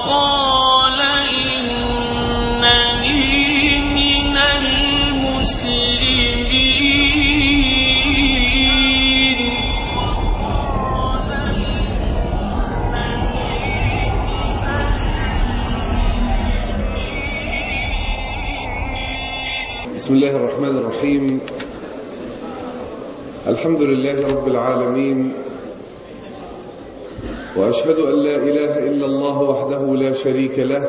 فقال إنني من المسلمين بسم الله الرحمن الرحيم الحمد لله رب العالمين وأشهد أن لا إله إلا الله وحده لا شريك له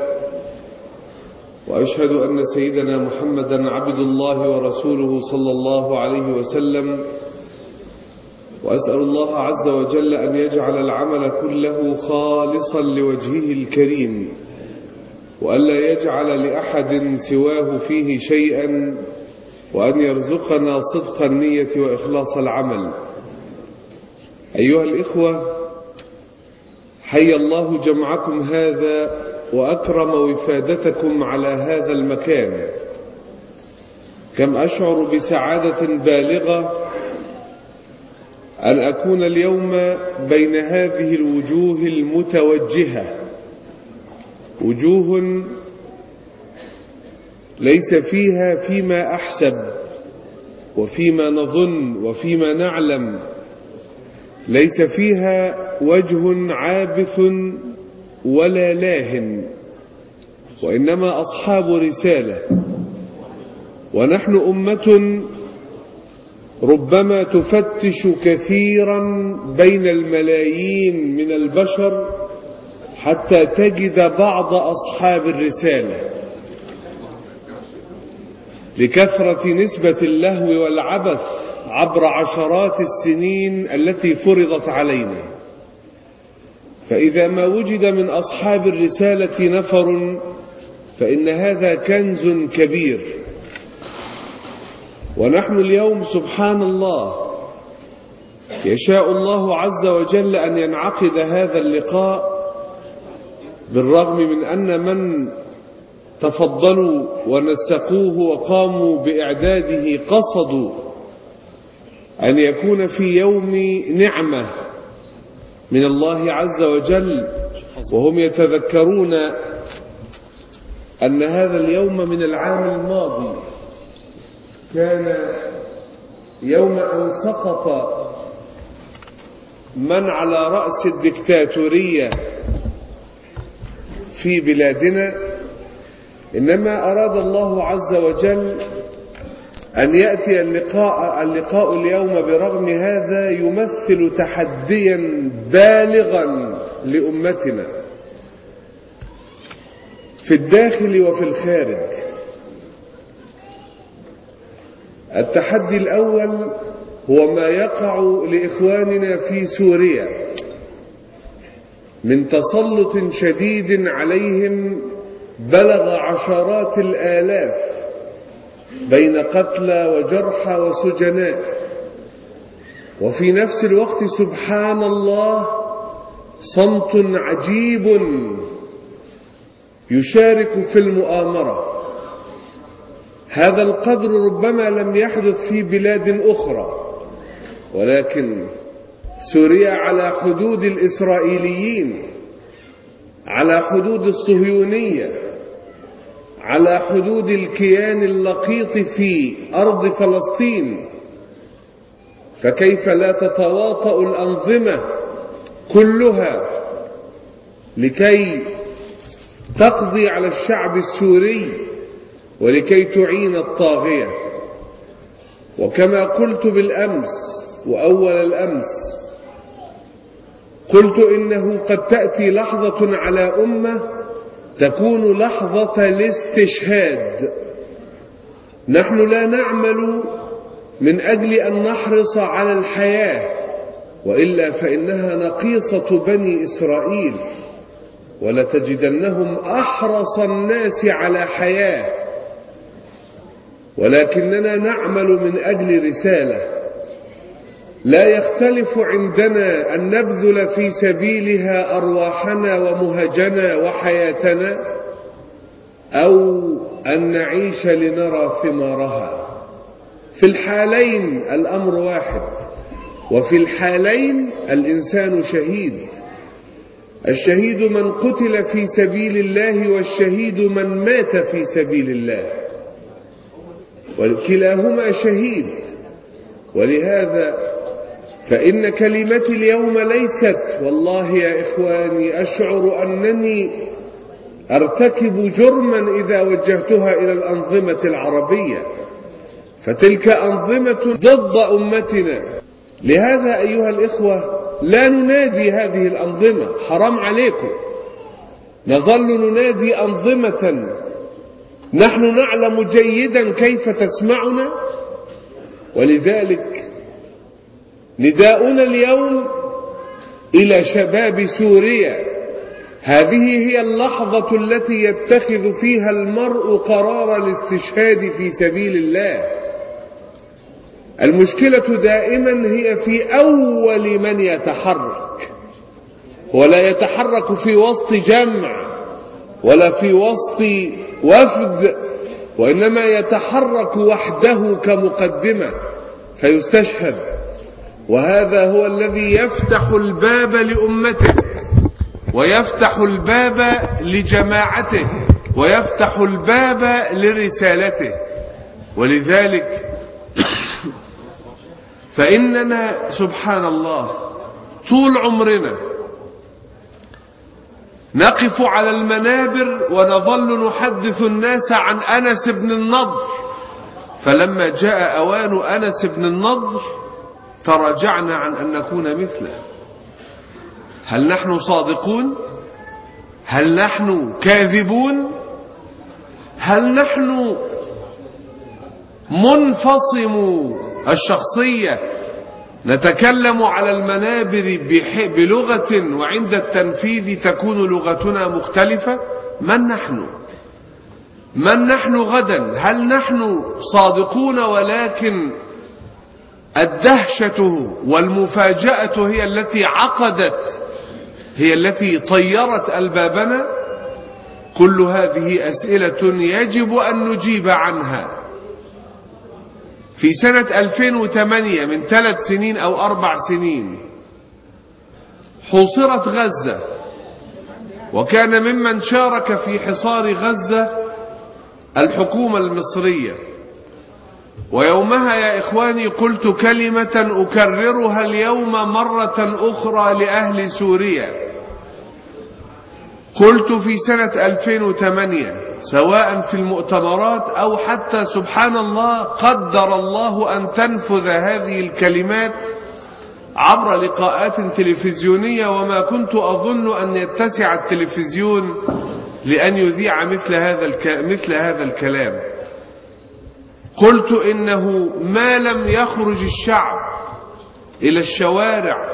وأشهد أن سيدنا محمدا عبد الله ورسوله صلى الله عليه وسلم وأسأل الله عز وجل أن يجعل العمل كله خالصا لوجهه الكريم وألا يجعل لأحد سواه فيه شيئا وأن يرزقنا صدق النية وإخلاص العمل أيها الإخوة حي الله جمعكم هذا وأكرم وفادتكم على هذا المكان كم أشعر بسعادة بالغة أن أكون اليوم بين هذه الوجوه المتوجهة وجوه ليس فيها فيما أحسب وفيما نظن وفيما نعلم ليس فيها وجه عابث ولا لاه وإنما أصحاب رسالة ونحن أمة ربما تفتش كثيرا بين الملايين من البشر حتى تجد بعض أصحاب الرسالة لكثرة نسبة اللهو والعبث عبر عشرات السنين التي فرضت علينا فإذا ما وجد من أصحاب الرسالة نفر فإن هذا كنز كبير ونحن اليوم سبحان الله يشاء الله عز وجل أن ينعقد هذا اللقاء بالرغم من أن من تفضلوا ونسقوه وقاموا بإعداده قصدوا أن يكون في يوم نعمة من الله عز وجل وهم يتذكرون أن هذا اليوم من العام الماضي كان يوم أن سقط من على رأس الدكتاتورية في بلادنا إنما أراد الله عز وجل أن يأتي اللقاء, اللقاء اليوم برغم هذا يمثل تحديا بالغا لأمتنا في الداخل وفي الخارج التحدي الأول هو ما يقع لإخواننا في سوريا من تسلط شديد عليهم بلغ عشرات الآلاف بين قتلى وجرحى وسجناء وفي نفس الوقت سبحان الله صمت عجيب يشارك في المؤامرة هذا القدر ربما لم يحدث في بلاد أخرى ولكن سوريا على حدود الإسرائيليين على حدود الصهيونية على حدود الكيان اللقيط في أرض فلسطين فكيف لا تتواطأ الأنظمة كلها لكي تقضي على الشعب السوري ولكي تعين الطاغية وكما قلت بالأمس وأول الأمس قلت إنه قد تأتي لحظة على أمة تكون لحظة الاستشهاد نحن لا نعمل من أجل أن نحرص على الحياة وإلا فإنها نقيصة بني إسرائيل ولتجدنهم أحرص الناس على حياة ولكننا نعمل من أجل رسالة لا يختلف عندنا أن نبذل في سبيلها أرواحنا ومهجنا وحياتنا أو أن نعيش لنرى ثمارها في الحالين الأمر واحد وفي الحالين الإنسان شهيد الشهيد من قتل في سبيل الله والشهيد من مات في سبيل الله وكلاهما شهيد ولهذا فإن كلمتي اليوم ليست والله يا إخواني أشعر أنني أرتكب جرما إذا وجهتها إلى الأنظمة العربية فتلك أنظمة ضد أمتنا لهذا أيها الإخوة لا ننادي هذه الأنظمة حرام عليكم نظل ننادي أنظمة نحن نعلم جيدا كيف تسمعنا ولذلك نداؤنا اليوم إلى شباب سوريا هذه هي اللحظة التي يتخذ فيها المرء قرار الاستشهاد في سبيل الله المشكلة دائما هي في أول من يتحرك ولا يتحرك في وسط جمع ولا في وسط وفد وإنما يتحرك وحده كمقدمة فيستشهد وهذا هو الذي يفتح الباب لأمته ويفتح الباب لجماعته ويفتح الباب لرسالته ولذلك فإننا سبحان الله طول عمرنا نقف على المنابر ونظل نحدث الناس عن أنس بن النضر فلما جاء أوان أنس بن النضر تراجعنا عن أن نكون مثله هل نحن صادقون هل نحن كاذبون هل نحن منفصم الشخصية نتكلم على المنابر بلغة وعند التنفيذ تكون لغتنا مختلفة من نحن من نحن غدا هل نحن صادقون ولكن الدهشة والمفاجأة هي التي عقدت هي التي طيرت ألبابنا كل هذه أسئلة يجب أن نجيب عنها في سنة 2008 من ثلاث سنين أو أربع سنين حوصرت غزة وكان ممن شارك في حصار غزة الحكومة المصرية ويومها يا إخواني قلت كلمة أكررها اليوم مرة أخرى لأهل سوريا قلت في سنة 2008 سواء في المؤتمرات أو حتى سبحان الله قدر الله أن تنفذ هذه الكلمات عبر لقاءات تلفزيونية وما كنت أظن أن يتسع التلفزيون لأن يذيع مثل هذا مثل هذا الكلام قلت إنه ما لم يخرج الشعب إلى الشوارع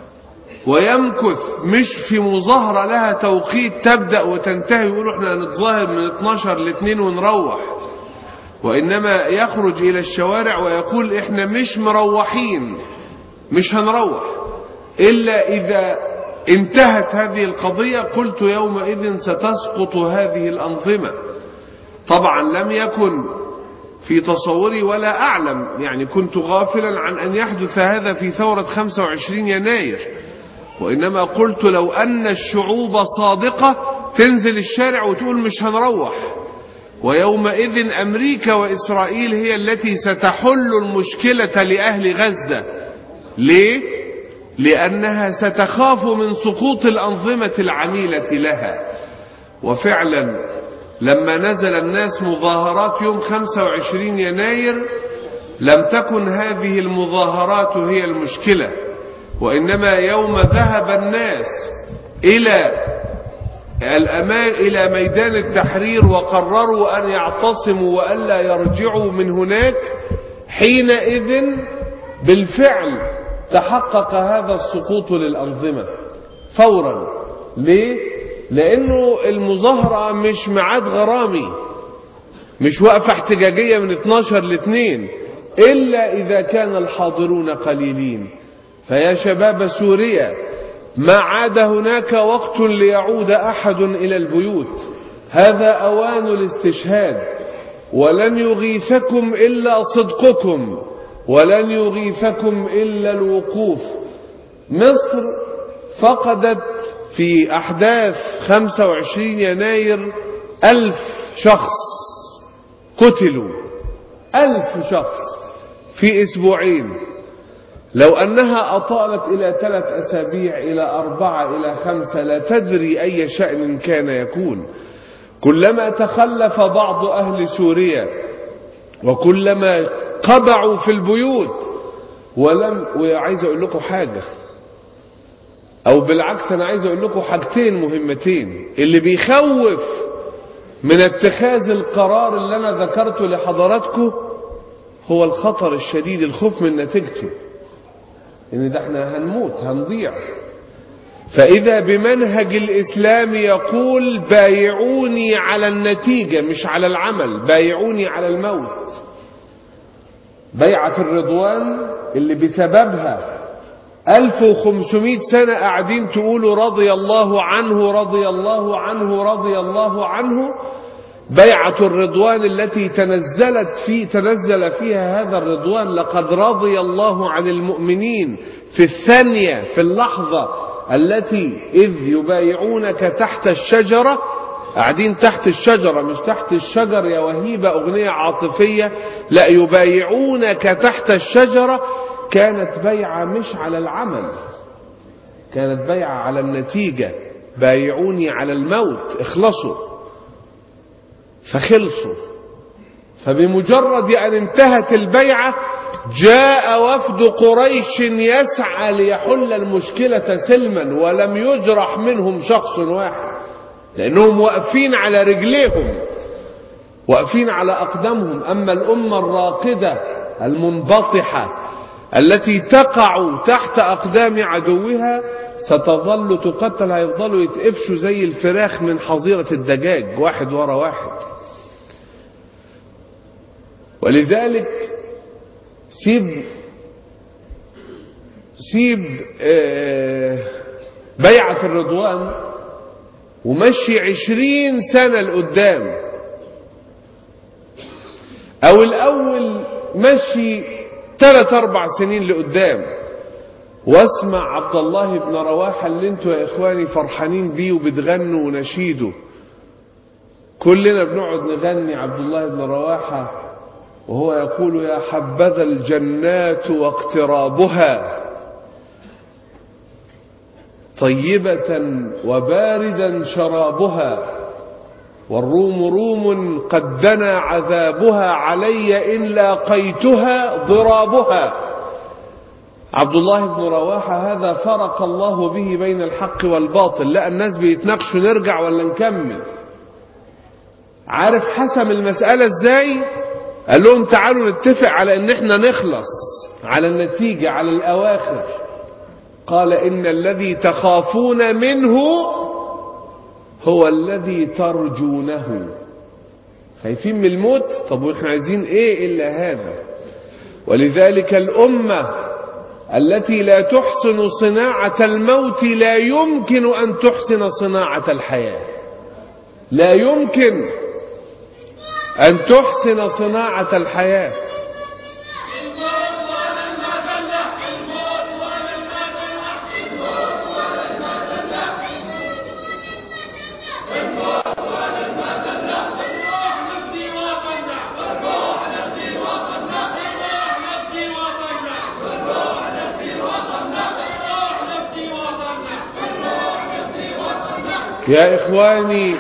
ويمكث مش في مظاهرة لها توقيت تبدأ وتنتهي يقولوا احنا هنتظاهر من 12 ل 2 ونروح وإنما يخرج إلى الشوارع ويقول احنا مش مروحين مش هنروح إلا إذا انتهت هذه القضية قلت يومئذ ستسقط هذه الأنظمة طبعا لم يكن في تصوري ولا أعلم يعني كنت غافلا عن أن يحدث هذا في ثورة 25 يناير وإنما قلت لو أن الشعوب صادقة تنزل الشارع وتقول مش هنروح ويومئذ أمريكا وإسرائيل هي التي ستحل المشكلة لأهل غزة ليه؟ لأنها ستخاف من سقوط الأنظمة العميلة لها وفعلا لما نزل الناس مظاهرات يوم 25 يناير لم تكن هذه المظاهرات هي المشكلة وإنما يوم ذهب الناس إلى الأمان إلى ميدان التحرير وقرروا أن يعتصموا وألا يرجعوا من هناك حينئذ بالفعل تحقق هذا السقوط للأنظمة فورا ليه؟ لأنه المظاهرة مش ميعاد غرامي مش وقفة احتجاجية من 12 ل 2 إلا إذا كان الحاضرون قليلين فيا شباب سوريا ما عاد هناك وقت ليعود أحد إلى البيوت هذا أوان الاستشهاد ولن يغيثكم إلا صدقكم ولن يغيثكم إلا الوقوف مصر فقدت في أحداث 25 يناير ألف شخص قتلوا ألف شخص في أسبوعين لو أنها أطالت إلى ثلاث أسابيع إلى أربعة إلى خمسة لا تدري أي شأن كان يكون كلما تخلف بعض أهل سوريا وكلما قبعوا في البيوت ولم وعايز أقول لكم حاجة أو بالعكس أنا عايز أقول لكم حاجتين مهمتين اللي بيخوف من اتخاذ القرار اللي أنا ذكرته لحضراتكم هو الخطر الشديد الخوف من نتيجته ان ده احنا هنموت هنضيع فاذا بمنهج الاسلام يقول بايعوني على النتيجه مش على العمل بايعوني على الموت بيعه الرضوان اللي بسببها 1500 سنه قاعدين تقولوا رضي الله عنه رضي الله عنه رضي الله عنه بيعة الرضوان التي تنزلت في تنزل فيها هذا الرضوان لقد رضي الله عن المؤمنين في الثانية في اللحظة التي إذ يبايعونك تحت الشجرة قاعدين تحت الشجرة مش تحت الشجر يا وهيبة أغنية عاطفية لا يبايعونك تحت الشجرة كانت بيعة مش على العمل كانت بيعة على النتيجة بايعوني على الموت اخلصوا فخلصوا فبمجرد أن انتهت البيعة جاء وفد قريش يسعى ليحل المشكلة سلما ولم يجرح منهم شخص واحد لأنهم واقفين على رجليهم واقفين على أقدامهم أما الأمة الراقدة المنبطحة التي تقع تحت أقدام عدوها ستظل تقتل هيفضلوا يتقفشوا زي الفراخ من حظيرة الدجاج واحد ورا واحد ولذلك سيب سيب بيعة الرضوان ومشي عشرين سنة لقدام او الاول مشي ثلاث اربع سنين لقدام واسمع عبد الله بن رواحة اللي انتوا يا اخواني فرحانين بيه وبتغنوا ونشيدوا كلنا بنقعد نغني عبد الله بن رواحة وهو يقول يا حبذا الجنات واقترابها طيبة وباردا شرابها والروم روم قد دنا عذابها علي إن لاقيتها ضرابها عبد الله بن رواحة هذا فرق الله به بين الحق والباطل لا الناس بيتناقشوا نرجع ولا نكمل عارف حسم المسألة ازاي قال لهم تعالوا نتفق على ان احنا نخلص على النتيجة على الاواخر قال ان الذي تخافون منه هو الذي ترجونه خايفين من الموت طب واحنا عايزين ايه الا هذا ولذلك الامه التي لا تحسن صناعه الموت لا يمكن ان تحسن صناعه الحياه لا يمكن ان تحسن صناعه الحياه يا إخواني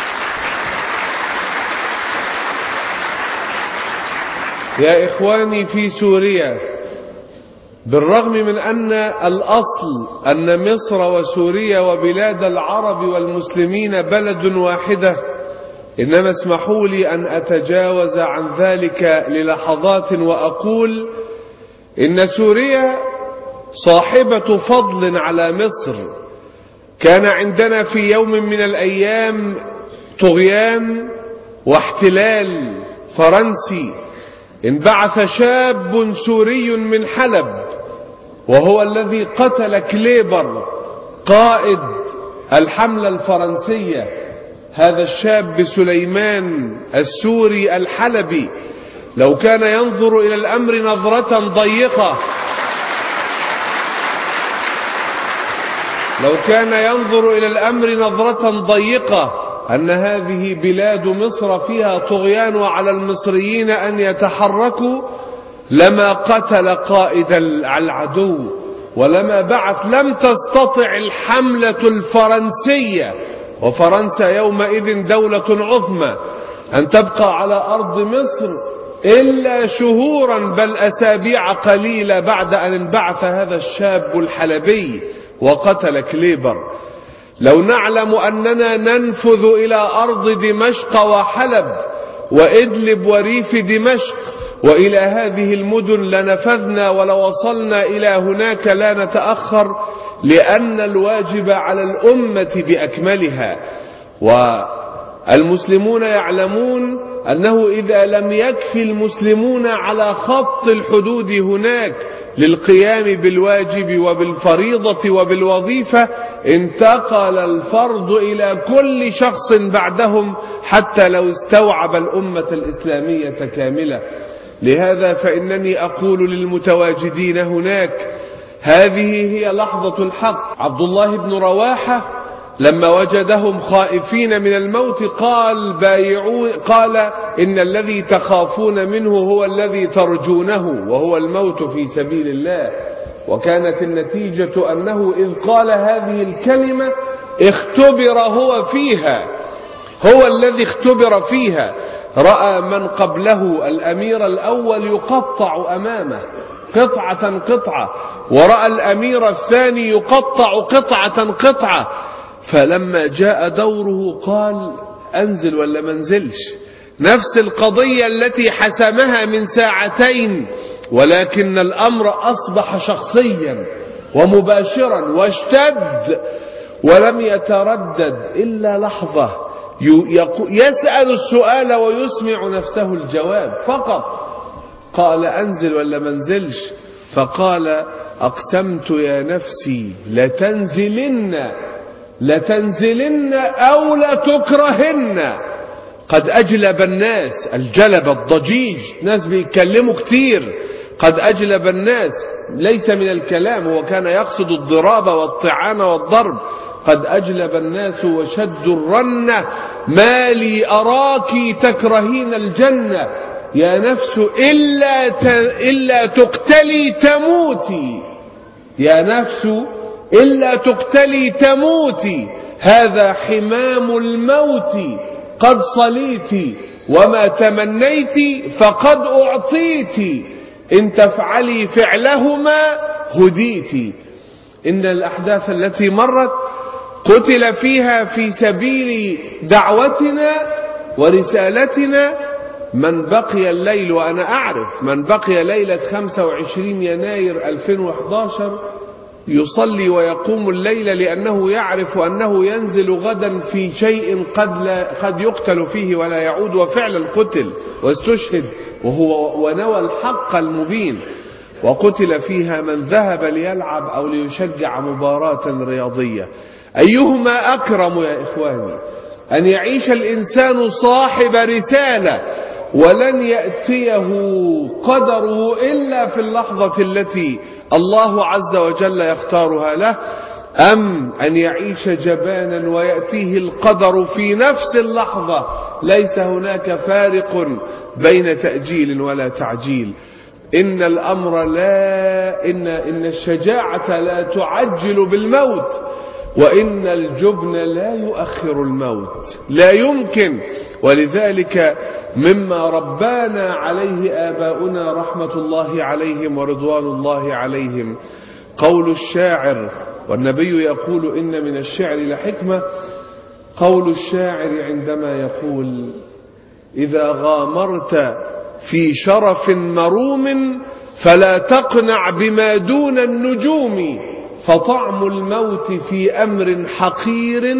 يا إخواني في سوريا بالرغم من أن الأصل أن مصر وسوريا وبلاد العرب والمسلمين بلد واحدة إنما اسمحوا لي أن أتجاوز عن ذلك للحظات وأقول إن سوريا صاحبة فضل على مصر كان عندنا في يوم من الأيام طغيان واحتلال فرنسي انبعث شاب سوري من حلب وهو الذي قتل كليبر قائد الحملة الفرنسية هذا الشاب سليمان السوري الحلبي لو كان ينظر إلى الأمر نظرة ضيقة لو كان ينظر إلى الأمر نظرة ضيقة أن هذه بلاد مصر فيها طغيان على المصريين أن يتحركوا لما قتل قائد العدو ولما بعث لم تستطع الحملة الفرنسية وفرنسا يومئذ دولة عظمى أن تبقى على أرض مصر إلا شهورا بل أسابيع قليلة بعد أن انبعث هذا الشاب الحلبي وقتل كليبر لو نعلم أننا ننفذ إلى أرض دمشق وحلب وإدلب وريف دمشق وإلى هذه المدن لنفذنا ولوصلنا إلى هناك لا نتأخر لأن الواجب على الأمة بأكملها والمسلمون يعلمون أنه إذا لم يكفي المسلمون على خط الحدود هناك للقيام بالواجب وبالفريضة وبالوظيفة انتقل الفرض إلى كل شخص بعدهم حتى لو استوعب الأمة الإسلامية كاملة لهذا فإنني أقول للمتواجدين هناك هذه هي لحظة الحق عبد الله بن رواحة لما وجدهم خائفين من الموت قال بايعون قال إن الذي تخافون منه هو الذي ترجونه وهو الموت في سبيل الله وكانت النتيجة أنه إذ قال هذه الكلمة اختبر هو فيها هو الذي اختبر فيها رأى من قبله الأمير الأول يقطع أمامه قطعة قطعة ورأى الأمير الثاني يقطع قطعة قطعة فلما جاء دوره قال أنزل ولا منزلش نفس القضية التي حسمها من ساعتين ولكن الأمر أصبح شخصيا ومباشرا واشتد ولم يتردد إلا لحظة يسأل السؤال ويسمع نفسه الجواب فقط قال أنزل ولا منزلش فقال أقسمت يا نفسي لتنزلن لتنزلن أو لتكرهن قد أجلب الناس الجلب الضجيج ناس بيتكلموا كتير قد أجلب الناس ليس من الكلام هو كان يقصد الضراب والطعان والضرب قد أجلب الناس وشدوا الرنة ما لي أراك تكرهين الجنة يا نفس إلا, ت... إلا تقتلي تموتي يا نفس إلا تقتلي تموتي هذا حمام الموت قد صليت وما تمنيت فقد أعطيت إن تفعلي فعلهما هديت إن الأحداث التي مرت قتل فيها في سبيل دعوتنا ورسالتنا من بقي الليل وأنا أعرف من بقي ليلة 25 يناير 2011 يصلي ويقوم الليل لأنه يعرف أنه ينزل غدا في شيء قد, لا قد يقتل فيه ولا يعود وفعلا قتل واستشهد وهو ونوى الحق المبين وقتل فيها من ذهب ليلعب أو ليشجع مباراة رياضية أيهما أكرم يا إخواني أن يعيش الإنسان صاحب رسالة ولن يأتيه قدره إلا في اللحظة التي الله عز وجل يختارها له أم أن يعيش جبانا ويأتيه القدر في نفس اللحظة ليس هناك فارق بين تأجيل ولا تعجيل إن الأمر لا إن, إن الشجاعة لا تعجل بالموت وإن الجبن لا يؤخر الموت لا يمكن ولذلك مما ربانا عليه آباؤنا رحمة الله عليهم ورضوان الله عليهم قول الشاعر والنبي يقول إن من الشعر لحكمة قول الشاعر عندما يقول إذا غامرت في شرف مروم فلا تقنع بما دون النجوم فطعم الموت في أمر حقير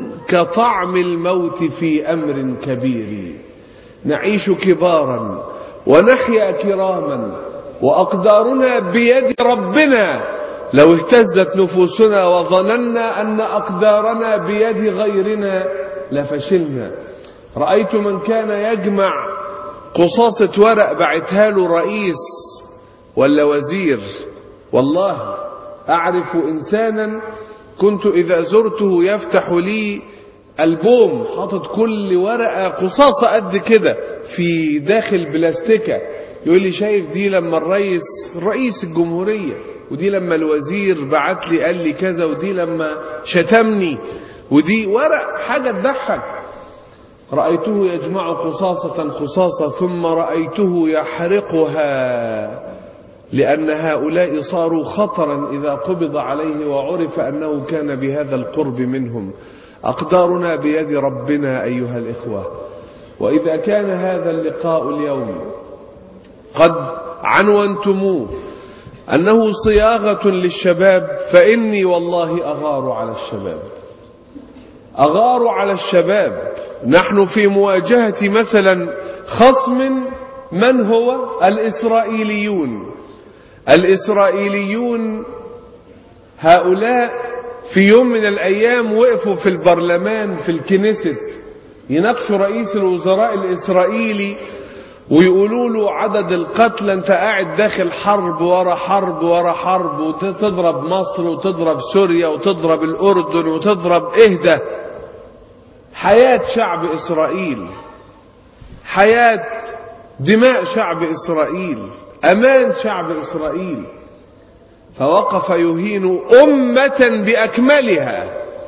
كطعم الموت في أمر كبير نعيش كبارا ونحيا كراما وأقدارنا بيد ربنا لو اهتزت نفوسنا وظننا أن أقدارنا بيد غيرنا لفشلنا رأيت من كان يجمع قصاصة ورق بعتها له رئيس ولا وزير والله أعرف إنسانا كنت إذا زرته يفتح لي ألبوم حاطط كل ورقة قصاصة قد كده في داخل بلاستيكة يقول لي شايف دي لما الرئيس رئيس الجمهورية ودي لما الوزير بعت لي قال لي كذا ودي لما شتمني ودي ورق حاجة تضحك رأيته يجمع قصاصة قصاصة ثم رأيته يحرقها لأن هؤلاء صاروا خطرا إذا قبض عليه وعرف أنه كان بهذا القرب منهم أقدارنا بيد ربنا أيها الإخوة وإذا كان هذا اللقاء اليوم قد عنونتموه أنه صياغة للشباب فإني والله أغار على الشباب أغار على الشباب نحن في مواجهة مثلا خصم من هو الإسرائيليون الإسرائيليون هؤلاء في يوم من الأيام وقفوا في البرلمان في الكنيست يناقشوا رئيس الوزراء الإسرائيلي ويقولوا له عدد القتلى انت قاعد داخل حرب ورا حرب ورا حرب وتضرب مصر وتضرب سوريا وتضرب الأردن وتضرب اهدى حياة شعب إسرائيل حياة دماء شعب إسرائيل أمان شعب إسرائيل فوقف يهين أمة بأكملها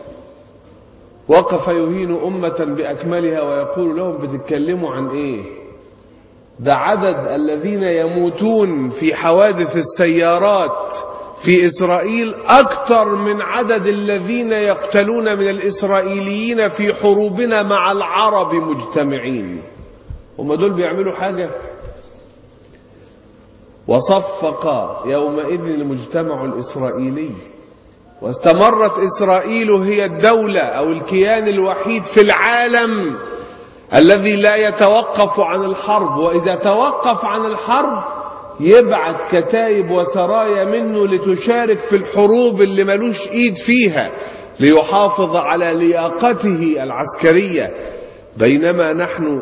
وقف يهين أمة بأكملها ويقول لهم بتتكلموا عن إيه ده عدد الذين يموتون في حوادث السيارات في إسرائيل أكثر من عدد الذين يقتلون من الإسرائيليين في حروبنا مع العرب مجتمعين هم دول بيعملوا حاجة وصفق يومئذ المجتمع الإسرائيلي واستمرت إسرائيل هي الدولة أو الكيان الوحيد في العالم الذي لا يتوقف عن الحرب وإذا توقف عن الحرب يبعت كتائب وسرايا منه لتشارك في الحروب اللي ملوش ايد فيها ليحافظ على لياقته العسكرية بينما نحن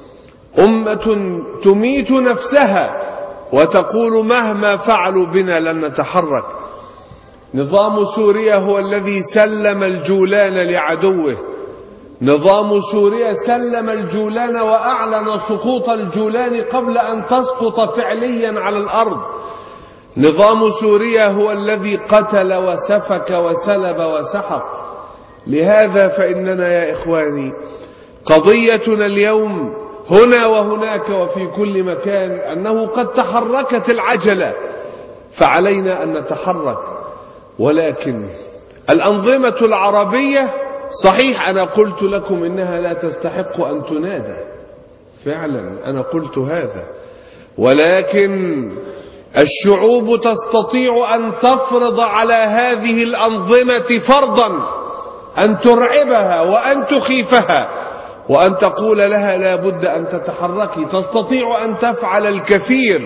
أمة تميت نفسها وتقول مهما فعلوا بنا لن نتحرك نظام سوريا هو الذي سلم الجولان لعدوه نظام سوريا سلم الجولان وأعلن سقوط الجولان قبل أن تسقط فعليا على الأرض نظام سوريا هو الذي قتل وسفك وسلب وسحق لهذا فإننا يا إخواني قضيتنا اليوم هنا وهناك وفي كل مكان أنه قد تحركت العجلة فعلينا أن نتحرك ولكن الأنظمة العربية صحيح أنا قلت لكم إنها لا تستحق أن تنادى فعلا أنا قلت هذا ولكن الشعوب تستطيع أن تفرض على هذه الأنظمة فرضا أن ترعبها وأن تخيفها وأن تقول لها لا بد أن تتحركي تستطيع أن تفعل الكثير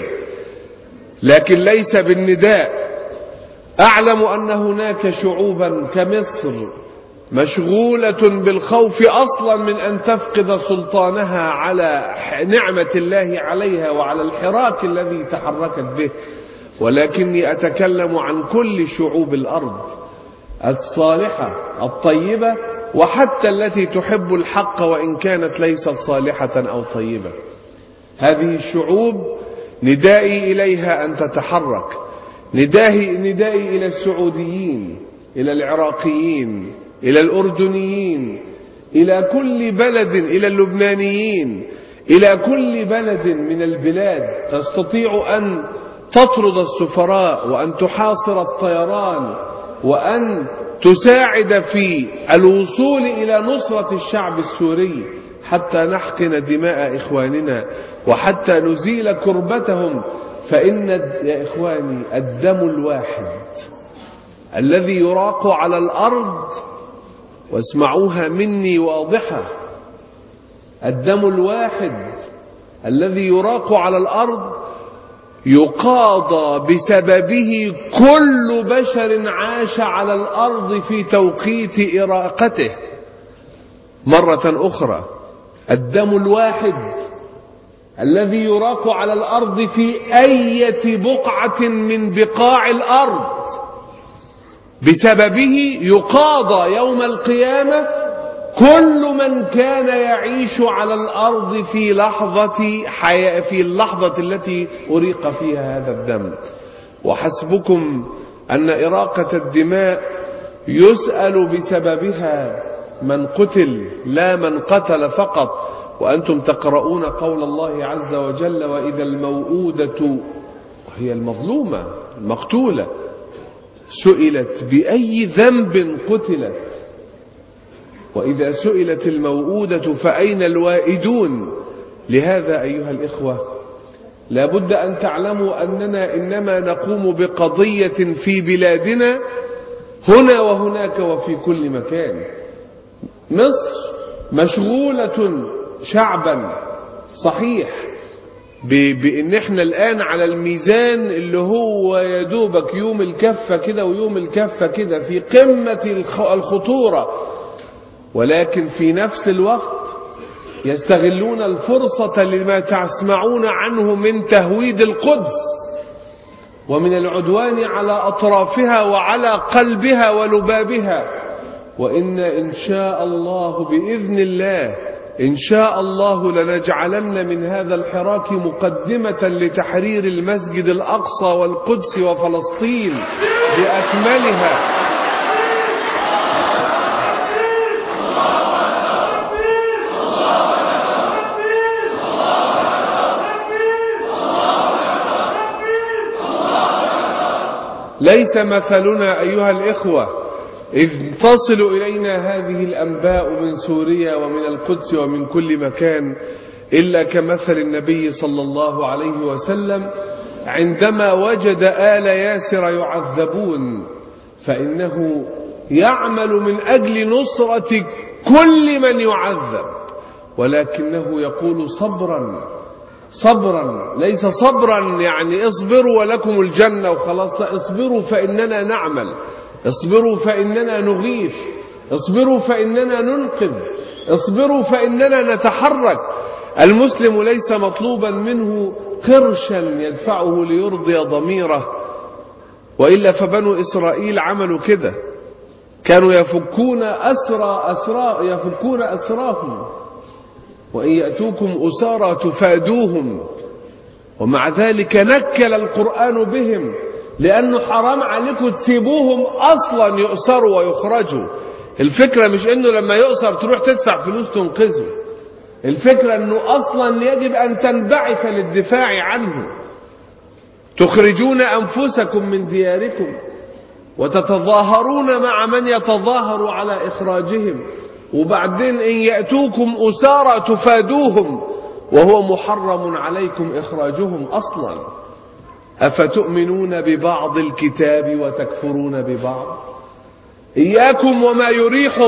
لكن ليس بالنداء أعلم أن هناك شعوبا كمصر مشغولة بالخوف أصلا من أن تفقد سلطانها على نعمة الله عليها وعلى الحراك الذي تحركت به ولكني أتكلم عن كل شعوب الأرض الصالحة الطيبة وحتى التي تحب الحق وإن كانت ليست صالحة أو طيبة هذه الشعوب ندائي إليها أن تتحرك ندائي, ندائي إلى السعوديين إلى العراقيين إلى الأردنيين إلى كل بلد إلى اللبنانيين إلى كل بلد من البلاد تستطيع أن تطرد السفراء وأن تحاصر الطيران وأن تساعد في الوصول إلى نصرة الشعب السوري حتى نحقن دماء إخواننا وحتى نزيل كربتهم فإن يا إخواني الدم الواحد الذي يراق على الأرض واسمعوها مني واضحة الدم الواحد الذي يراق على الأرض يقاضى بسببه كل بشر عاش على الأرض في توقيت إراقته مرة أخرى الدم الواحد الذي يراق على الأرض في أية بقعة من بقاع الأرض بسببه يقاضى يوم القيامة كل من كان يعيش على الأرض في لحظة حياة في اللحظة التي أريق فيها هذا الدم وحسبكم أن إراقة الدماء يسأل بسببها من قتل لا من قتل فقط وأنتم تقرؤون قول الله عز وجل وإذا الموءودة وهي المظلومة المقتولة سئلت بأي ذنب قتلت وإذا سئلت الموءودة فأين الوائدون لهذا أيها الإخوة لا بد أن تعلموا أننا إنما نقوم بقضية في بلادنا هنا وهناك وفي كل مكان مصر مشغولة شعبا صحيح بان احنا الان على الميزان اللي هو يا دوبك يوم الكفه كده ويوم الكفه كده في قمه الخطوره ولكن في نفس الوقت يستغلون الفرصه لما تسمعون عنه من تهويد القدس ومن العدوان على اطرافها وعلى قلبها ولبابها وان ان شاء الله باذن الله إن شاء الله لنجعلن من هذا الحراك مقدمة لتحرير المسجد الأقصى والقدس وفلسطين بأكملها ليس مثلنا أيها الإخوة إذ تصل إلينا هذه الأنباء من سوريا ومن القدس ومن كل مكان إلا كمثل النبي صلى الله عليه وسلم عندما وجد آل ياسر يعذبون فإنه يعمل من أجل نصرة كل من يعذب ولكنه يقول صبرا صبرا ليس صبرا يعني اصبروا ولكم الجنة وخلاص لا اصبروا فإننا نعمل اصبروا فإننا نغيث اصبروا فإننا ننقذ اصبروا فإننا نتحرك المسلم ليس مطلوبا منه قرشا يدفعه ليرضي ضميره وإلا فبنو إسرائيل عملوا كده كانوا يفكون أسرى أسرى يفكون أسراهم وإن يأتوكم أسارى تفادوهم ومع ذلك نكل القرآن بهم لأنه حرام عليكم تسيبوهم أصلا يؤسروا ويخرجوا الفكرة مش أنه لما يؤسر تروح تدفع فلوس تنقذه الفكرة أنه أصلا يجب أن تنبعث للدفاع عنه تخرجون أنفسكم من دياركم وتتظاهرون مع من يتظاهر على إخراجهم وبعدين إن يأتوكم أسارى تفادوهم وهو محرم عليكم إخراجهم أصلا أفتؤمنون ببعض الكتاب وتكفرون ببعض إياكم وما يريح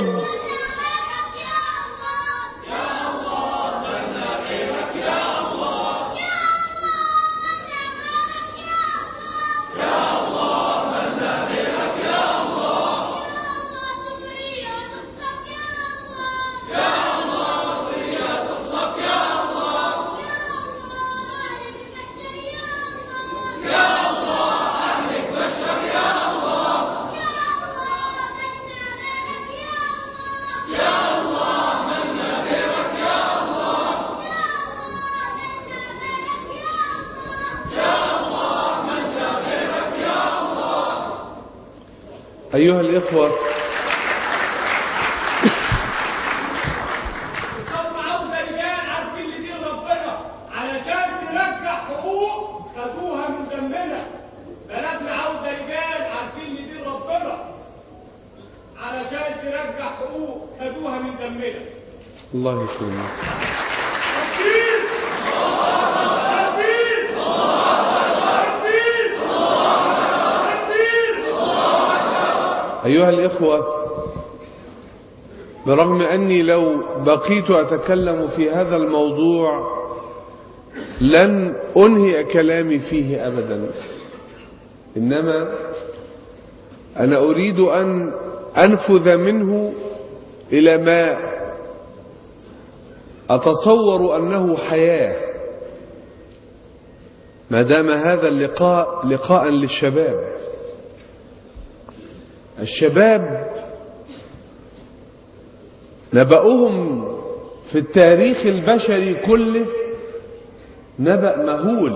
أيها الإخوة طب عاوزة رجال عارفين اللي دين ربنا علشان ترجع حقوق خدوها من ذنبنا بلدنا عاوزة رجال عارفين اللي دين ربنا علشان ترجع حقوق خدوها من ذنبنا الله يكرمك تكبير تكبير تكبير تكبير أيها الإخوة برغم أني لو بقيت أتكلم في هذا الموضوع لن أنهي كلامي فيه أبدا إنما أنا أريد أن أنفذ منه إلى ما أتصور أنه حياة ما دام هذا اللقاء لقاء للشباب الشباب نبأهم في التاريخ البشري كله نبأ مهول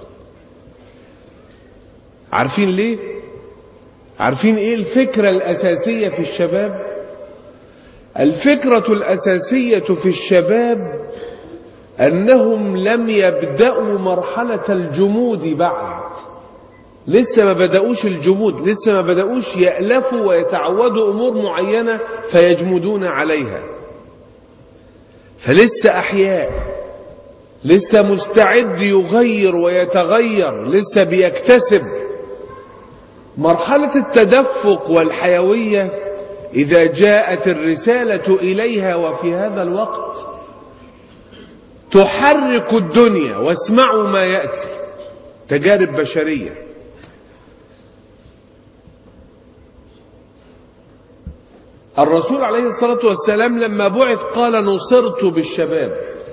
عارفين ليه عارفين ايه الفكرة الأساسية في الشباب الفكرة الأساسية في الشباب أنهم لم يبدأوا مرحلة الجمود بعد لسه ما بدأوش الجمود لسه ما بدأوش يألفوا ويتعودوا أمور معينة فيجمدون عليها فلسه أحياء لسه مستعد يغير ويتغير لسه بيكتسب مرحلة التدفق والحيوية إذا جاءت الرسالة إليها وفي هذا الوقت تحرك الدنيا واسمعوا ما يأتي تجارب بشرية الرسول عليه الصلاة والسلام لما بعث قال نصرت بالشباب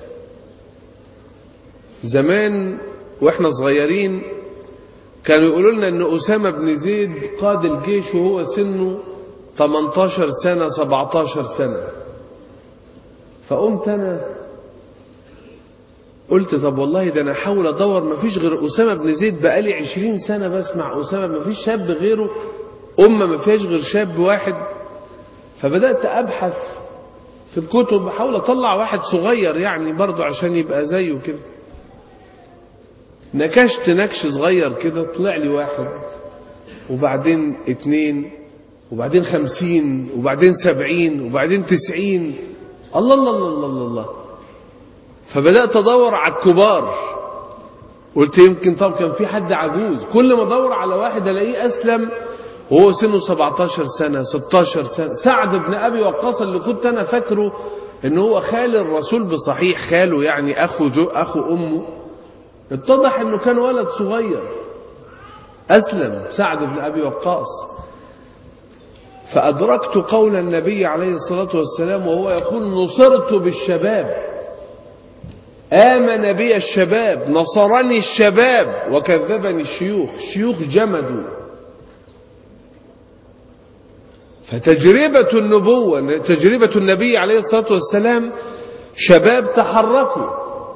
زمان واحنا صغيرين كانوا يقولوا لنا ان اسامة بن زيد قاد الجيش وهو سنه 18 سنة 17 سنة فقمت انا قلت طب والله ده انا احاول ادور مفيش غير اسامة بن زيد بقالي 20 سنة بسمع اسامة مفيش شاب غيره امة ما فيهاش غير شاب واحد فبدأت ابحث في الكتب بحاول اطلع واحد صغير يعني برضه عشان يبقى زيه كده نكشت نكش صغير كده طلع لي واحد وبعدين اتنين وبعدين خمسين وبعدين سبعين وبعدين تسعين الله الله الله الله الله, الله. فبدأت أدور على الكبار قلت يمكن طب كان في حد عجوز كل ما أدور على واحد ألاقيه أسلم وهو سنه 17 سنة 16 سنة سعد بن أبي وقاص اللي كنت أنا فاكره إن هو خال الرسول بصحيح خاله يعني أخو جو أخو أمه اتضح انه كان ولد صغير اسلم سعد بن ابي وقاص فادركت قول النبي عليه الصلاه والسلام وهو يقول نصرت بالشباب امن بي الشباب نصرني الشباب وكذبني الشيوخ الشيوخ جمدوا فتجربه النبوه تجربه النبي عليه الصلاه والسلام شباب تحركوا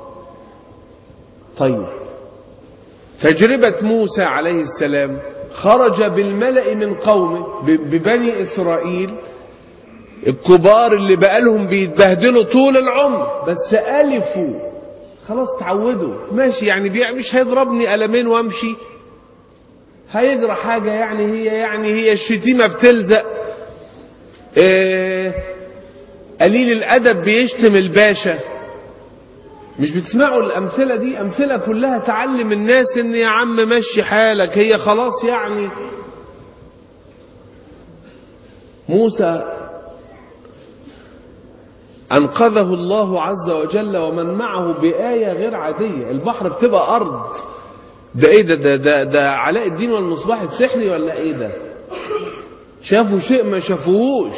طيب تجربة موسى عليه السلام خرج بالملأ من قومه ببني إسرائيل الكبار اللي بقالهم بيتبهدلوا طول العمر بس ألفوا خلاص تعودوا ماشي يعني مش هيضربني ألمين وامشي هيجرى حاجة يعني هي يعني هي الشتيمة بتلزق إيه قليل الأدب بيشتم الباشا مش بتسمعوا الأمثلة دي أمثلة كلها تعلم الناس إن يا عم مشي حالك هي خلاص يعني موسى أنقذه الله عز وجل ومن معه بآية غير عادية البحر بتبقى أرض ده إيه ده ده ده, ده علاء الدين والمصباح السحري ولا إيه ده شافوا شيء ما شافوهوش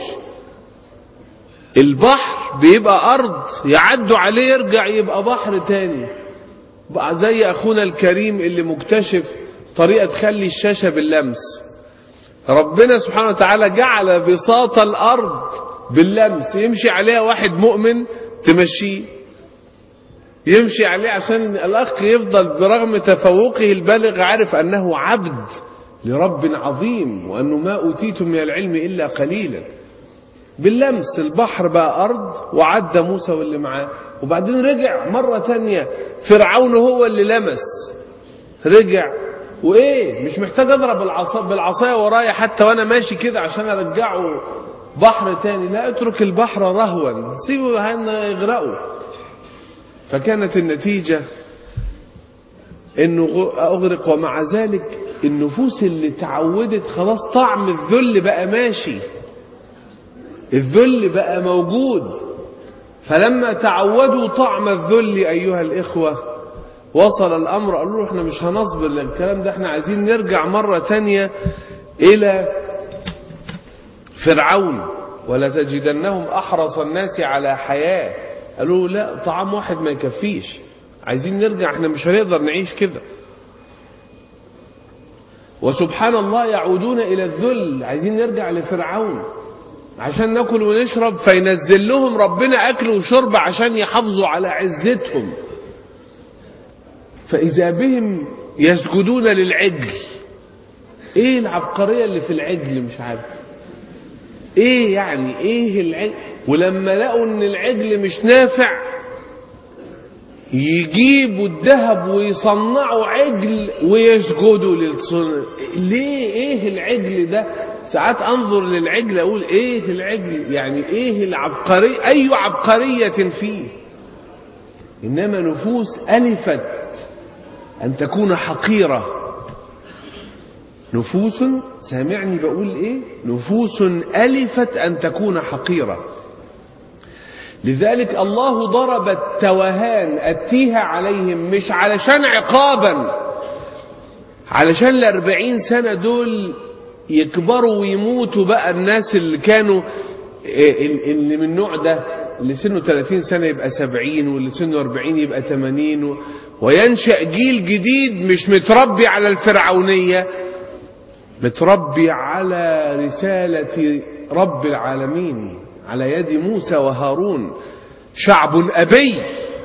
البحر بيبقى أرض يعدوا عليه يرجع يبقى بحر تاني بقى زي أخونا الكريم اللي مكتشف طريقة تخلي الشاشة باللمس ربنا سبحانه وتعالى جعل بساط الأرض باللمس يمشي عليها واحد مؤمن تمشيه يمشي عليه عشان الأخ يفضل برغم تفوقه البالغ عارف أنه عبد لرب عظيم وأنه ما أوتيتم من العلم إلا قليلا باللمس البحر بقى أرض وعدى موسى واللي معاه وبعدين رجع مرة تانية فرعون هو اللي لمس رجع وإيه مش محتاج أضرب العصا بالعصاية ورايا حتى وأنا ماشي كده عشان أرجعه بحر تاني لا اترك البحر رهوا سيبه يغرقوا فكانت النتيجة انه اغرق ومع ذلك النفوس اللي تعودت خلاص طعم الذل بقى ماشي الذل بقى موجود فلما تعودوا طعم الذل أيها الإخوة وصل الأمر قالوا له احنا مش هنصبر للكلام ده احنا عايزين نرجع مرة تانية إلى فرعون ولا تجدنهم أحرص الناس على حياة قالوا لا طعام واحد ما يكفيش عايزين نرجع احنا مش هنقدر نعيش كده وسبحان الله يعودون إلى الذل عايزين نرجع لفرعون عشان ناكل ونشرب فينزل لهم ربنا أكل وشرب عشان يحافظوا على عزتهم فإذا بهم يسجدون للعجل ايه العبقرية اللي في العجل مش عارف ايه يعني ايه العجل ولما لقوا ان العجل مش نافع يجيبوا الذهب ويصنعوا عجل ويسجدوا للصنع ليه ايه العجل ده ساعات انظر للعجل اقول ايه العجل يعني ايه العبقرية اي عبقرية فيه انما نفوس الفت ان تكون حقيره نفوس سامعني بقول ايه نفوس الفت ان تكون حقيره لذلك الله ضرب التوهان التيه عليهم مش علشان عقابا علشان الأربعين سنة دول يكبروا ويموتوا بقى الناس اللي كانوا اللي من النوع ده اللي سنه 30 سنة يبقى 70 واللي سنه 40 يبقى 80 وينشأ جيل جديد مش متربي على الفرعونية متربي على رسالة رب العالمين على يد موسى وهارون شعب أبي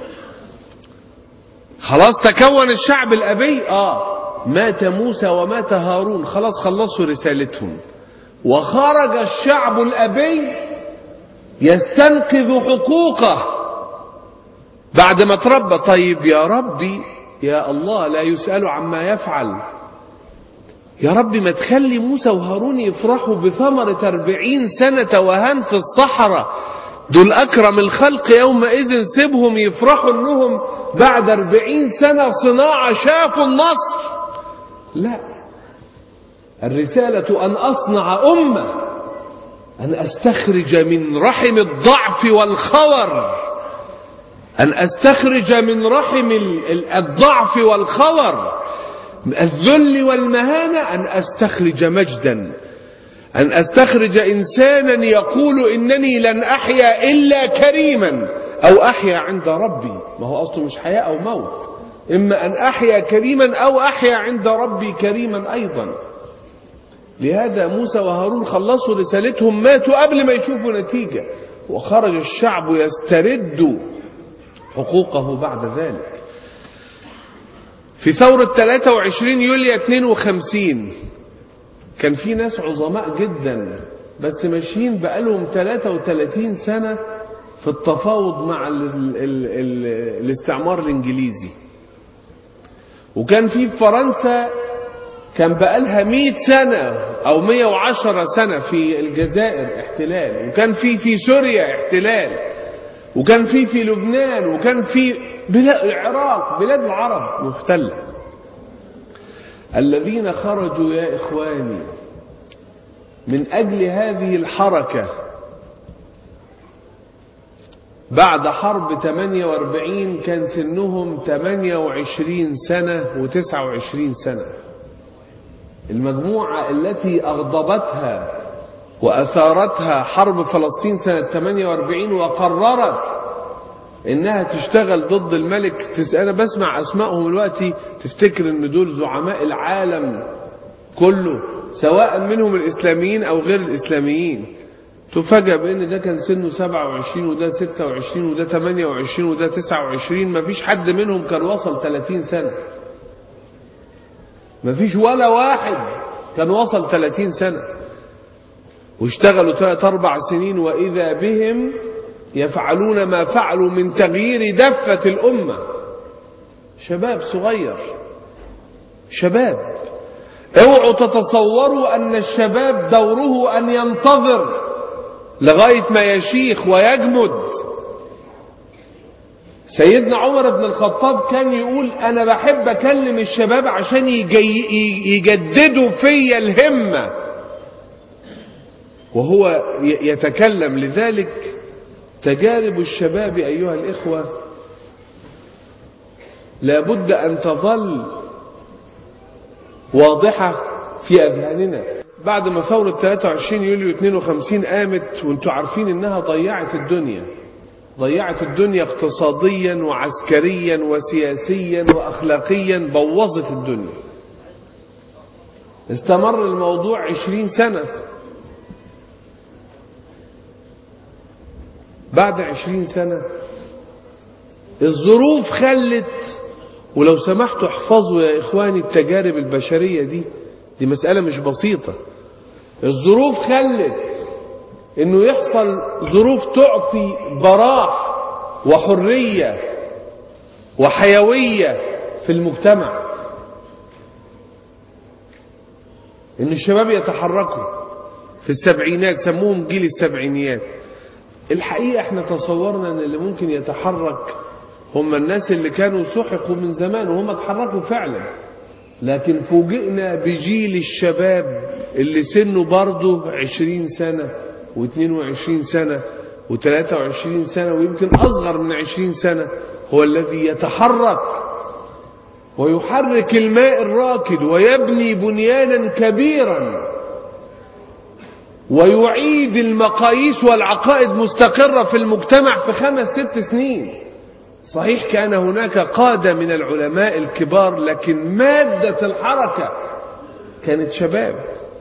خلاص تكون الشعب الأبي آه مات موسى ومات هارون خلاص خلصوا رسالتهم وخرج الشعب الأبي يستنقذ حقوقه بعد ما تربى طيب يا ربي يا الله لا يسأل عما يفعل يا رب ما تخلي موسى وهارون يفرحوا بثمرة أربعين سنة وهان في الصحراء دول أكرم الخلق يومئذ سيبهم يفرحوا أنهم بعد أربعين سنة صناعة شافوا النصر لا الرسالة أن أصنع أمة أن أستخرج من رحم الضعف والخور أن أستخرج من رحم الضعف والخور الذل والمهانة أن أستخرج مجدا أن أستخرج إنسانا يقول إنني لن أحيا إلا كريما أو أحيا عند ربي ما هو أصله مش حياة أو موت إما أن أحيا كريما أو أحيا عند ربي كريما أيضا لهذا موسى وهارون خلصوا رسالتهم ماتوا قبل ما يشوفوا نتيجة وخرج الشعب يسترد حقوقه بعد ذلك في ثورة 23 يوليو 52 كان في ناس عظماء جدا بس ماشيين بقالهم 33 سنة في التفاوض مع ال ال ال الاستعمار الانجليزي وكان في فرنسا كان بقالها 100 سنة او 110 سنة في الجزائر احتلال وكان في في سوريا احتلال وكان في في لبنان وكان في بلاد العراق بلاد العرب مختلة الذين خرجوا يا إخواني من أجل هذه الحركة بعد حرب 48 كان سنهم 28 سنة و29 سنة المجموعة التي أغضبتها وأثارتها حرب فلسطين سنة 48 وقررت إنها تشتغل ضد الملك أنا بسمع أسمائهم دلوقتي تفتكر إن دول زعماء العالم كله سواء منهم الإسلاميين أو غير الإسلاميين تفاجأ بأن ده كان سنه 27 وده 26 وده 28 وده 29 مفيش حد منهم كان وصل 30 سنة مفيش ولا واحد كان وصل 30 سنة واشتغلوا ثلاث أربع سنين وإذا بهم يفعلون ما فعلوا من تغيير دفة الأمة شباب صغير شباب اوعوا تتصوروا أن الشباب دوره أن ينتظر لغاية ما يشيخ ويجمد سيدنا عمر بن الخطاب كان يقول أنا بحب أكلم الشباب عشان يجددوا في الهمة وهو يتكلم لذلك تجارب الشباب أيها الإخوة لابد أن تظل واضحة في أذهاننا بعد ما ثورة 23 يوليو 52 قامت وانتم عارفين انها ضيعت الدنيا ضيعت الدنيا اقتصاديا وعسكريا وسياسيا واخلاقيا بوظت الدنيا استمر الموضوع عشرين سنة بعد عشرين سنة الظروف خلت ولو سمحتوا احفظوا يا إخواني التجارب البشرية دي دي مسألة مش بسيطة الظروف خلت انه يحصل ظروف تعطي براح وحرية وحيوية في المجتمع ان الشباب يتحركوا في السبعينات سموهم جيل السبعينيات الحقيقة احنا تصورنا ان اللي ممكن يتحرك هم الناس اللي كانوا سحقوا من زمان وهم اتحركوا فعلا لكن فوجئنا بجيل الشباب اللي سنه برضه عشرين سنة واثنين وعشرين سنة وثلاثة وعشرين سنة ويمكن أصغر من عشرين سنة هو الذي يتحرك ويحرك الماء الراكد ويبني بنيانا كبيرا ويعيد المقاييس والعقائد مستقرة في المجتمع في خمس ست سنين صحيح كان هناك قادة من العلماء الكبار لكن مادة الحركة كانت شباب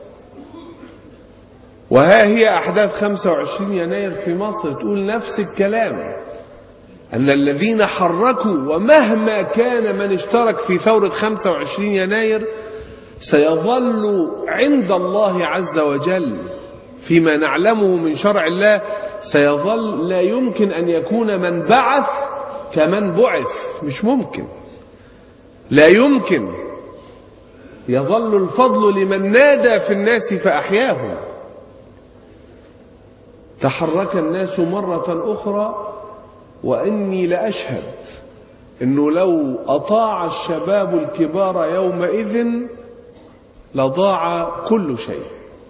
وها هي أحداث 25 يناير في مصر تقول نفس الكلام أن الذين حركوا ومهما كان من اشترك في ثورة 25 يناير سيظل عند الله عز وجل فيما نعلمه من شرع الله سيظل لا يمكن أن يكون من بعث كمن بعث مش ممكن لا يمكن يظل الفضل لمن نادى في الناس فأحياهم تحرك الناس مرة أخرى وإني لأشهد أنه لو أطاع الشباب الكبار يومئذ لضاع كل شيء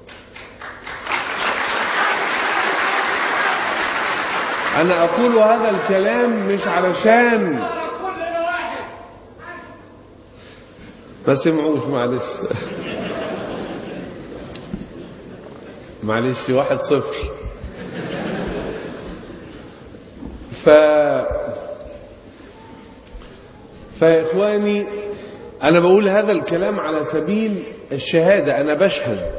أنا أقول هذا الكلام مش علشان كلنا واحد ما سمعوش معلش معلش واحد صفر ف فيا إخواني أنا بقول هذا الكلام على سبيل الشهادة أنا بشهد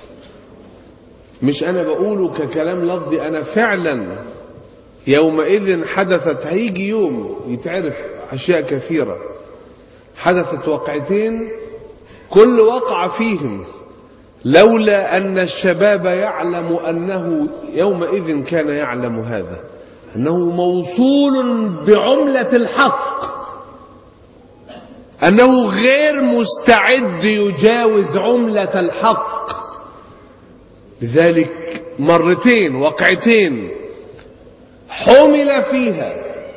مش أنا بقوله ككلام لفظي أنا فعلا يومئذ حدثت هيجي يوم يتعرف أشياء كثيرة حدثت وقعتين كل وقع فيهم لولا أن الشباب يعلم أنه يومئذ كان يعلم هذا أنه موصول بعملة الحق أنه غير مستعد يجاوز عملة الحق لذلك مرتين وقعتين حمل فيها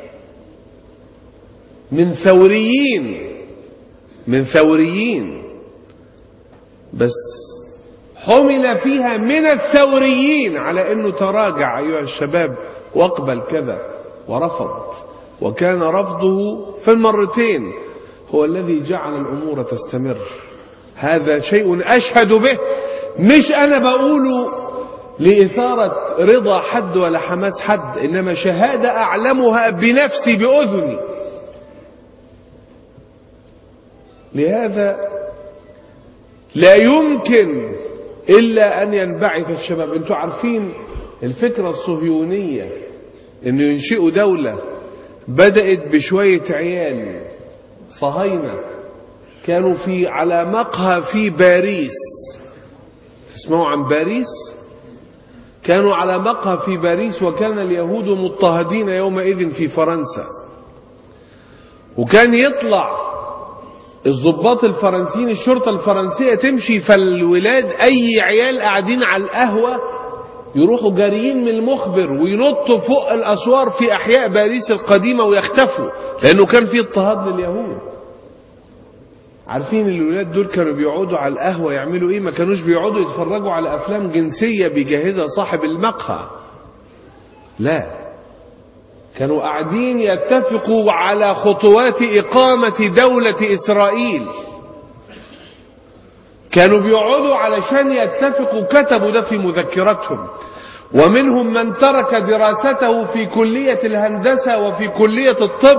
من ثوريين من ثوريين بس حمل فيها من الثوريين على انه تراجع ايها الشباب واقبل كذا ورفض وكان رفضه في المرتين هو الذي جعل الامور تستمر هذا شيء اشهد به مش انا بقوله لإثارة رضا حد ولا حماس حد إنما شهادة أعلمها بنفسي بأذني لهذا لا يمكن إلا أن ينبعث الشباب أنتوا عارفين الفكرة الصهيونية أنه ينشئوا دولة بدأت بشوية عيال صهاينة كانوا في على مقهى في باريس تسمعوا عن باريس كانوا على مقهى في باريس وكان اليهود مضطهدين يومئذ في فرنسا وكان يطلع الضباط الفرنسيين الشرطة الفرنسية تمشي فالولاد أي عيال قاعدين على القهوة يروحوا جاريين من المخبر وينطوا فوق الأسوار في أحياء باريس القديمة ويختفوا لأنه كان في اضطهاد لليهود عارفين الولاد دول كانوا بيقعدوا على القهوة يعملوا ايه ما كانوش بيقعدوا يتفرجوا على افلام جنسية بيجهزها صاحب المقهى لا كانوا قاعدين يتفقوا على خطوات إقامة دولة إسرائيل كانوا بيقعدوا علشان يتفقوا كتبوا ده في مذكرتهم ومنهم من ترك دراسته في كلية الهندسة وفي كلية الطب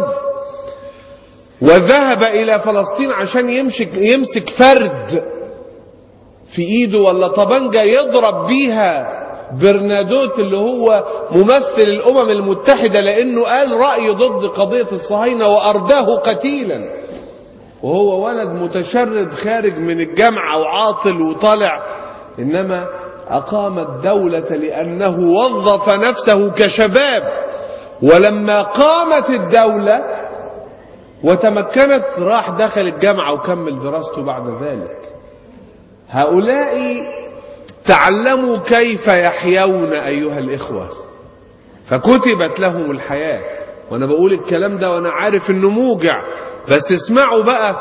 وذهب إلى فلسطين عشان يمسك, يمسك فرد في ايده ولا طبنجة يضرب بيها برنادوت اللي هو ممثل الامم المتحدة لانه قال رأي ضد قضية الصهاينة وارداه قتيلا وهو ولد متشرد خارج من الجامعة وعاطل وطالع انما اقام الدولة لانه وظف نفسه كشباب ولما قامت الدولة وتمكنت راح دخل الجامعة وكمل دراسته بعد ذلك هؤلاء تعلموا كيف يحيون أيها الإخوة فكتبت لهم الحياة وأنا بقول الكلام ده وأنا عارف إنه موجع بس اسمعوا بقى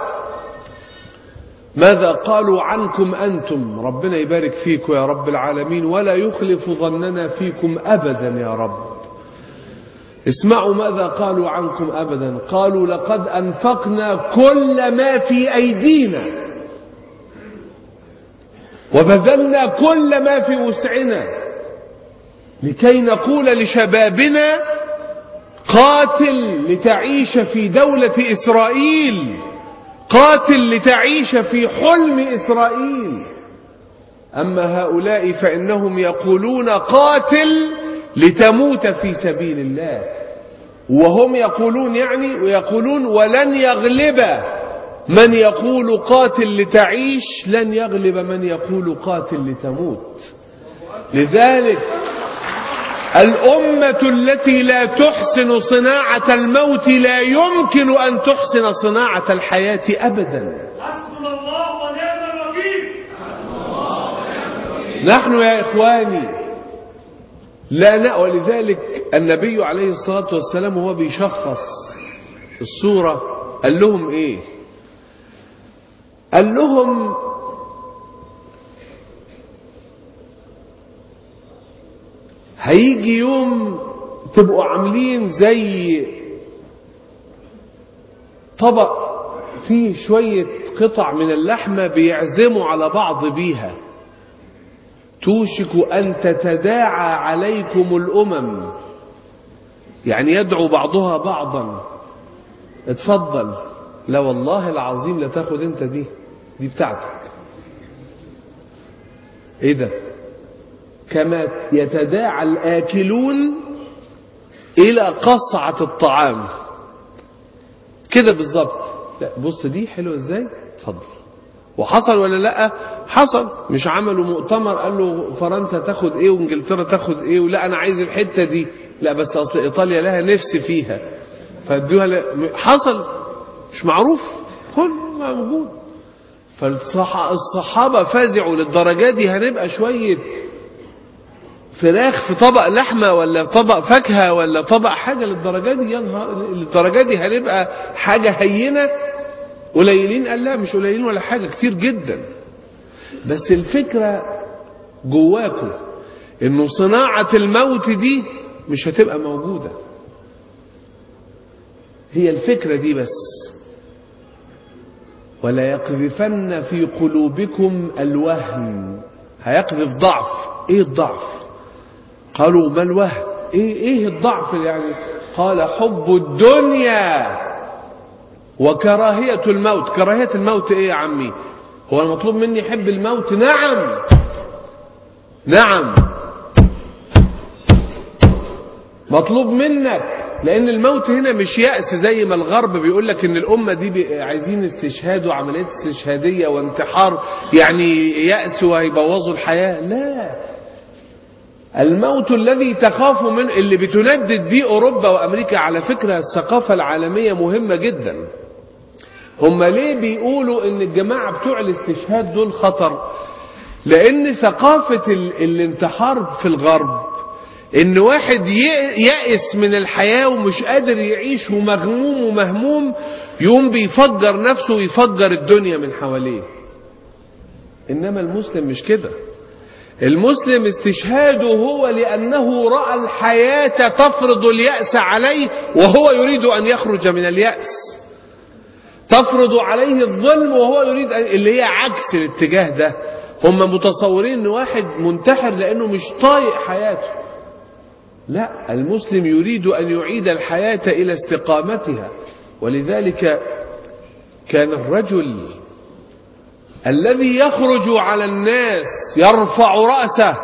ماذا قالوا عنكم أنتم ربنا يبارك فيكم يا رب العالمين ولا يخلف ظننا فيكم أبدا يا رب اسمعوا ماذا قالوا عنكم أبدا قالوا لقد أنفقنا كل ما في أيدينا وبذلنا كل ما في وسعنا لكي نقول لشبابنا قاتل لتعيش في دولة إسرائيل قاتل لتعيش في حلم إسرائيل أما هؤلاء فإنهم يقولون قاتل لتموت في سبيل الله وهم يقولون يعني ويقولون ولن يغلب من يقول قاتل لتعيش لن يغلب من يقول قاتل لتموت لذلك الأمة التي لا تحسن صناعة الموت لا يمكن أن تحسن صناعة الحياة أبدا حسبنا الله ونعم الوكيل نحن يا إخواني لا ن... ولذلك النبي عليه الصلاة والسلام وهو بيشخص الصورة قال لهم إيه قال لهم هيجي يوم تبقوا عاملين زي طبق فيه شوية قطع من اللحمة بيعزموا على بعض بيها توشك أن تتداعى عليكم الأمم يعني يدعو بعضها بعضا اتفضل لا والله العظيم لا تاخد انت دي دي بتاعتك ايه ده كما يتداعى الآكلون إلى قصعة الطعام كده بالظبط لا بص دي حلوة ازاي اتفضل وحصل ولا لا حصل مش عملوا مؤتمر قال له فرنسا تاخد ايه وانجلترا تاخد ايه ولا انا عايز الحتة دي لا بس اصل ايطاليا لها نفس فيها فادوها ل... حصل مش معروف كل موجود فالصحابة فازعوا للدرجة دي هنبقى شوية فراخ في طبق لحمة ولا طبق فاكهة ولا طبق حاجة للدرجة دي يا نهار للدرجة دي هنبقى حاجة هينة قليلين قال لا مش قليلين ولا حاجة كتير جدا بس الفكرة جواكم انه صناعة الموت دي مش هتبقى موجودة هي الفكرة دي بس ولا يقذفن في قلوبكم الوهن هيقذف ضعف ايه الضعف قالوا ما الوهن ايه ايه الضعف يعني قال حب الدنيا وكراهية الموت كراهية الموت ايه يا عمي هو المطلوب مني يحب الموت نعم نعم مطلوب منك لان الموت هنا مش يأس زي ما الغرب بيقول لك ان الامة دي بي- عايزين استشهاد وعمليات استشهادية وانتحار يعني يأس وهيبوظوا الحياة لا الموت الذي تخاف من اللي بتندد بيه اوروبا وامريكا على فكرة الثقافة العالمية مهمة جدا هم ليه بيقولوا ان الجماعة بتوع الاستشهاد دول خطر لان ثقافة ال- الانتحار في الغرب ان واحد ي- يأس من الحياة ومش قادر يعيش ومغموم ومهموم يقوم بيفجر نفسه ويفجر الدنيا من حواليه انما المسلم مش كده المسلم استشهاده هو لأنه رأى الحياة تفرض اليأس عليه وهو يريد أن يخرج من اليأس تفرض عليه الظلم وهو يريد أن اللي هي عكس الاتجاه ده هم متصورين ان واحد منتحر لأنه مش طايق حياته لا المسلم يريد أن يعيد الحياة إلى استقامتها ولذلك كان الرجل الذي يخرج على الناس يرفع رأسه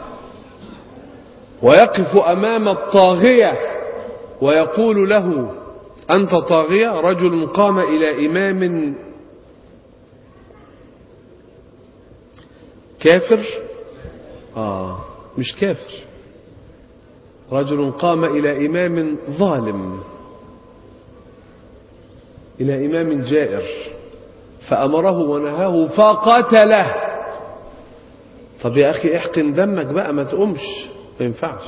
ويقف أمام الطاغية ويقول له أنت طاغية رجل قام إلى إمام كافر آه مش كافر رجل قام إلى إمام ظالم إلى إمام جائر فأمره ونهاه فقتله طب يا أخي احقن دمك بقى ما تقومش ما ينفعش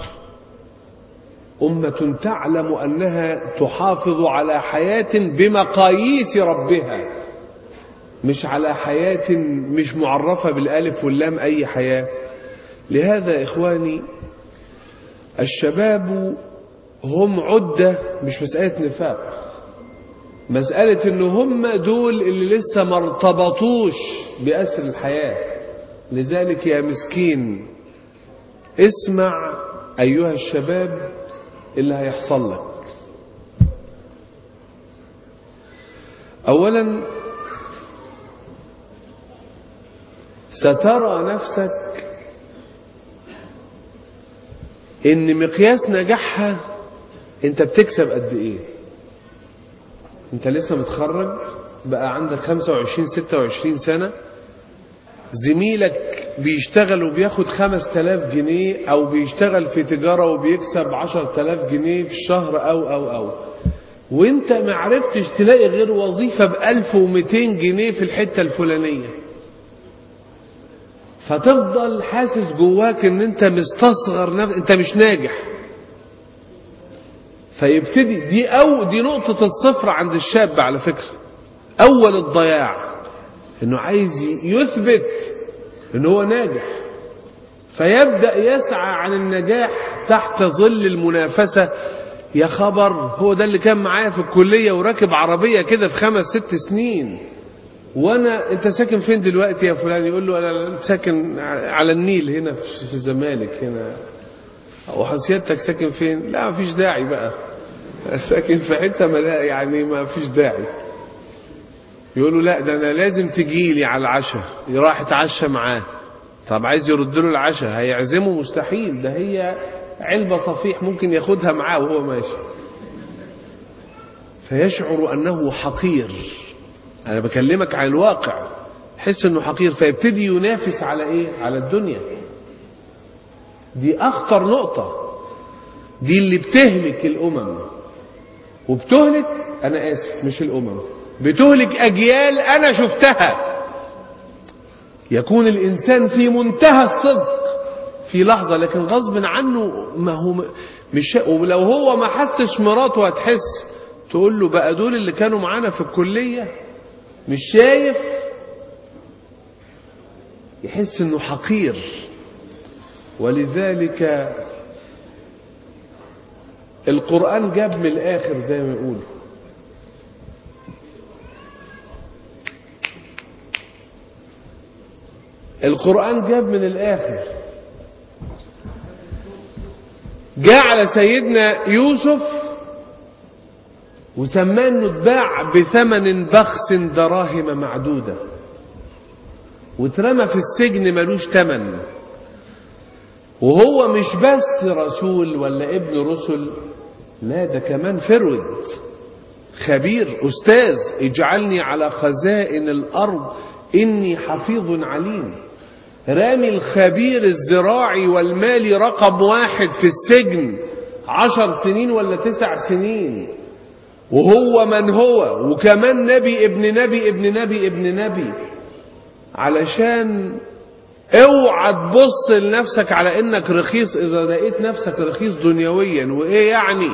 أمة تعلم أنها تحافظ على حياة بمقاييس ربها مش على حياة مش معرفة بالألف واللام أي حياة لهذا إخواني الشباب هم عدة مش مسألة نفاق مسألة ان هم دول اللي لسه ما ارتبطوش بأسر الحياة لذلك يا مسكين اسمع أيها الشباب اللي هيحصل لك أولا سترى نفسك ان مقياس نجاحها انت بتكسب قد ايه انت لسه متخرج بقى عندك 25 26 سنة زميلك بيشتغل وبياخد 5000 جنيه او بيشتغل في تجارة وبيكسب 10000 جنيه في الشهر او او او وانت ما عرفتش تلاقي غير وظيفة ب 1200 جنيه في الحتة الفلانية فتفضل حاسس جواك ان انت مستصغر نفسك انت مش ناجح فيبتدي دي او دي نقطة الصفر عند الشاب على فكرة اول الضياع انه عايز يثبت ان هو ناجح فيبدأ يسعى عن النجاح تحت ظل المنافسة يا خبر هو ده اللي كان معايا في الكلية وراكب عربية كده في خمس ست سنين وانا انت ساكن فين دلوقتي يا فلان يقول له انا ساكن على النيل هنا في الزمالك هنا وحسيتك ساكن فين لا مفيش داعي بقى ساكن في حته ما يعني ما فيش داعي يقولوا لا ده انا لازم تجي لي على العشاء راح يتعشى معاه طب عايز يرد له العشاء هيعزمه مستحيل ده هي علبه صفيح ممكن ياخدها معاه وهو ماشي فيشعر انه حقير انا بكلمك عن الواقع حس انه حقير فيبتدي ينافس على ايه على الدنيا دي اخطر نقطة دي اللي بتهلك الامم وبتهلك انا اسف مش الامم بتهلك اجيال انا شفتها يكون الانسان في منتهى الصدق في لحظة لكن غصب عنه ما هو مش ولو هو ما حسش مراته هتحس تقول له بقى دول اللي كانوا معانا في الكلية مش شايف يحس انه حقير ولذلك القرآن جاب من الآخر زي ما يقولوا القرآن جاب من الآخر جاء على سيدنا يوسف وسماه انه اتباع بثمن بخس دراهم معدودة واترمى في السجن ملوش تمن وهو مش بس رسول ولا ابن رسل لا ده كمان فرود خبير أستاذ اجعلني على خزائن الأرض إني حفيظ عليم رامي الخبير الزراعي والمالي رقم واحد في السجن عشر سنين ولا تسع سنين وهو من هو وكمان نبي ابن نبي ابن نبي ابن نبي علشان اوعى تبص لنفسك على انك رخيص اذا لقيت نفسك رخيص دنيويا وايه يعني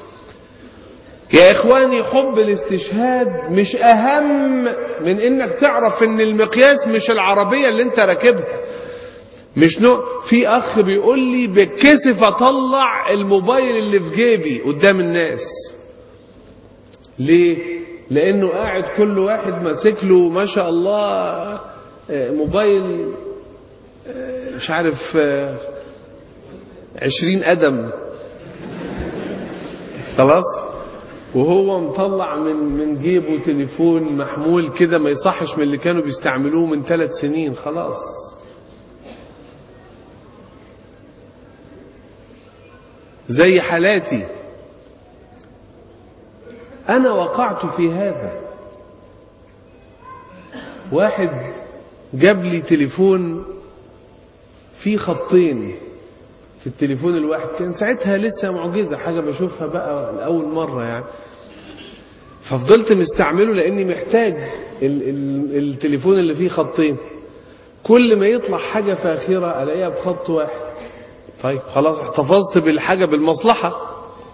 يا اخواني حب الاستشهاد مش اهم من انك تعرف ان المقياس مش العربية اللي انت راكبها مش نوع في اخ بيقول لي بتكسف اطلع الموبايل اللي في جيبي قدام الناس ليه لانه قاعد كل واحد ماسك له ما شاء الله موبايل مش عارف عشرين قدم خلاص وهو مطلع من من جيبه تليفون محمول كده ما يصحش من اللي كانوا بيستعملوه من ثلاث سنين خلاص زي حالاتي أنا وقعت في هذا واحد جاب لي تليفون فيه خطين في التليفون الواحد كان ساعتها لسه معجزة حاجة بشوفها بقى لأول مرة يعني ففضلت مستعمله لأني محتاج ال ال التليفون اللي فيه خطين كل ما يطلع حاجة فاخرة ألاقيها بخط واحد طيب خلاص احتفظت بالحاجة بالمصلحة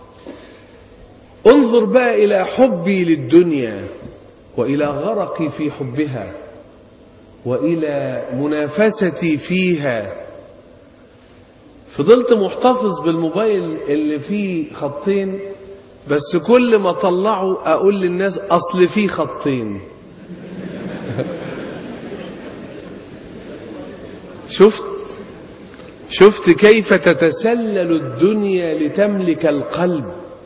انظر بقى إلى حبي للدنيا وإلى غرقي في حبها وإلى منافستي فيها فضلت محتفظ بالموبايل اللي فيه خطين بس كل ما طلعه أقول للناس أصل فيه خطين شفت شفت كيف تتسلل الدنيا لتملك القلب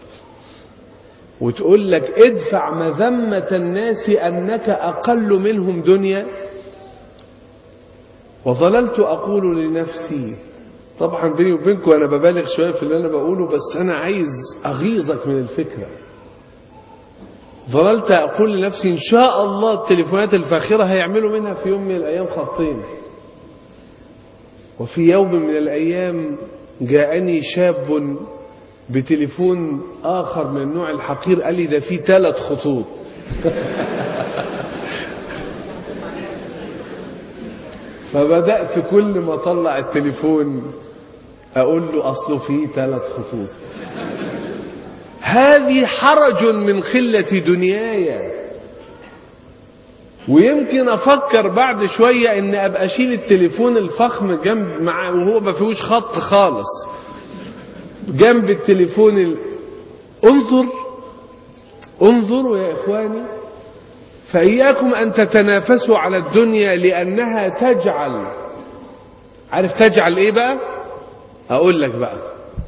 وتقول لك ادفع مذمة الناس أنك أقل منهم دنيا وظللت أقول لنفسي طبعا بيني وبينكم أنا ببالغ شوية في اللي أنا بقوله بس أنا عايز أغيظك من الفكرة ظللت أقول لنفسي إن شاء الله التليفونات الفاخرة هيعملوا منها في يوم من الأيام خطين وفي يوم من الأيام جاءني شاب بتليفون آخر من النوع الحقير قال لي ده فيه ثلاث خطوط فبدأت كل ما أطلع التليفون أقول له أصله فيه ثلاث خطوط هذه حرج من خلة دنياي ويمكن افكر بعد شوية ان ابقى اشيل التليفون الفخم جنب مع وهو ما فيهوش خط خالص جنب التليفون ال... انظر انظروا يا اخواني فاياكم ان تتنافسوا على الدنيا لانها تجعل عارف تجعل ايه بقى اقول لك بقى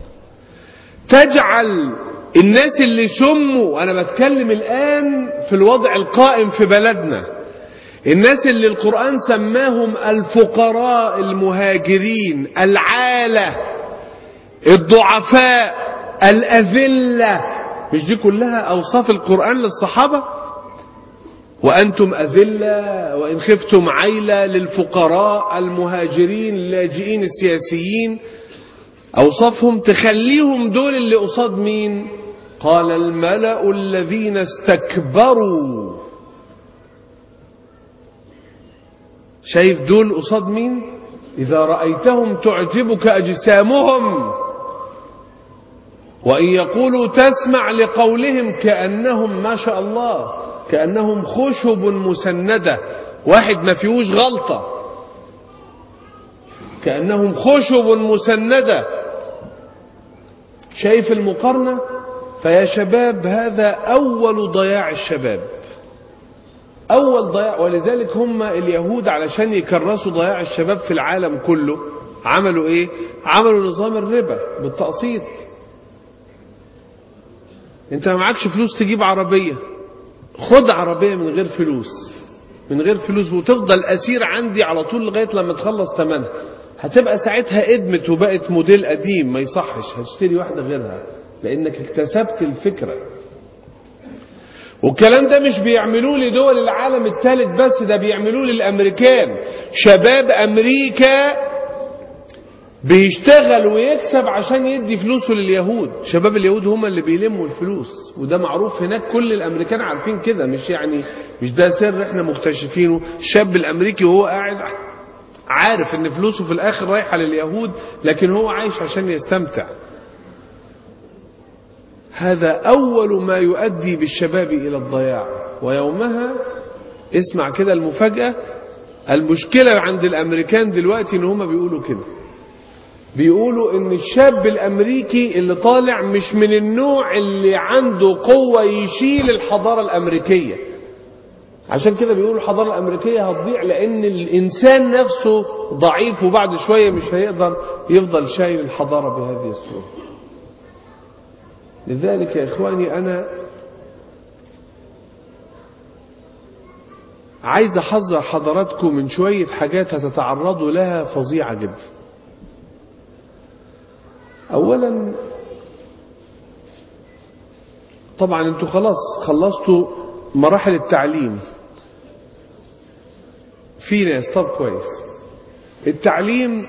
تجعل الناس اللي سموا انا بتكلم الان في الوضع القائم في بلدنا الناس اللي القرآن سماهم الفقراء المهاجرين العالة الضعفاء الأذلة مش دي كلها أوصاف القرآن للصحابة وأنتم أذلة وإن خفتم عيلة للفقراء المهاجرين اللاجئين السياسيين أوصافهم تخليهم دول اللي قصاد مين قال الملأ الذين استكبروا شايف دول قصاد مين إذا رأيتهم تعجبك أجسامهم وإن يقولوا تسمع لقولهم كأنهم ما شاء الله كأنهم خشب مسندة واحد ما فيهوش غلطة كأنهم خشب مسندة شايف المقارنة فيا شباب هذا أول ضياع الشباب أول ضياع ولذلك هم اليهود علشان يكرسوا ضياع الشباب في العالم كله عملوا إيه؟ عملوا نظام الربا بالتقسيط أنت ما معكش فلوس تجيب عربية خد عربية من غير فلوس من غير فلوس وتفضل أسير عندي على طول لغاية لما تخلص ثمنها هتبقى ساعتها ادمت وبقت موديل قديم ما يصحش هتشتري واحدة غيرها لأنك اكتسبت الفكرة والكلام ده مش بيعملوه لدول العالم الثالث بس ده بيعملوه للأمريكان شباب أمريكا بيشتغل ويكسب عشان يدي فلوسه لليهود شباب اليهود هم اللي بيلموا الفلوس وده معروف هناك كل الأمريكان عارفين كده مش يعني مش ده سر احنا مكتشفينه الشاب الأمريكي وهو قاعد عارف ان فلوسه في الآخر رايحة لليهود لكن هو عايش عشان يستمتع هذا أول ما يؤدي بالشباب إلى الضياع ويومها اسمع كده المفاجأة المشكلة عند الأمريكان دلوقتي إن هم بيقولوا كده بيقولوا إن الشاب الأمريكي اللي طالع مش من النوع اللي عنده قوة يشيل الحضارة الأمريكية عشان كده بيقولوا الحضارة الأمريكية هتضيع لأن الإنسان نفسه ضعيف وبعد شوية مش هيقدر يفضل شايل الحضارة بهذه الصورة لذلك يا إخواني أنا عايز احذر حضراتكم من شوية حاجات هتتعرضوا لها فظيعة جدا اولا طبعا انتوا خلاص خلصتوا مراحل التعليم في ناس طب كويس التعليم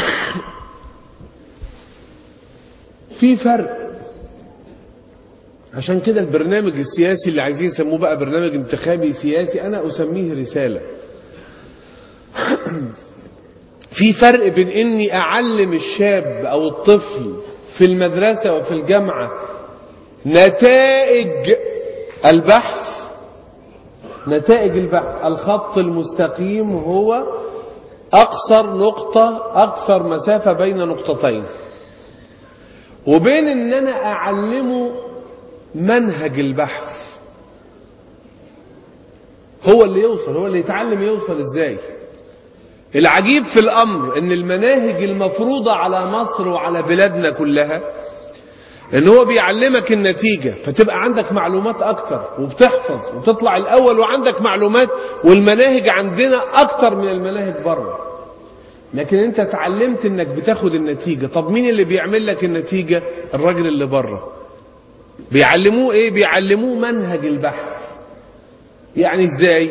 في فرق عشان كده البرنامج السياسي اللي عايزين يسموه بقى برنامج انتخابي سياسي انا اسميه رسالة في فرق بين اني اعلم الشاب او الطفل في المدرسة وفي الجامعة نتائج البحث نتائج البحث الخط المستقيم هو اقصر نقطة اكثر مسافة بين نقطتين وبين ان انا اعلمه منهج البحث هو اللي يوصل هو اللي يتعلم يوصل ازاي العجيب في الامر ان المناهج المفروضة على مصر وعلى بلادنا كلها ان هو بيعلمك النتيجة فتبقى عندك معلومات اكتر وبتحفظ وتطلع الاول وعندك معلومات والمناهج عندنا اكتر من المناهج بره لكن انت اتعلمت انك بتاخد النتيجة طب مين اللي بيعمل لك النتيجة الراجل اللي بره بيعلموه ايه بيعلموه منهج البحث يعني ازاي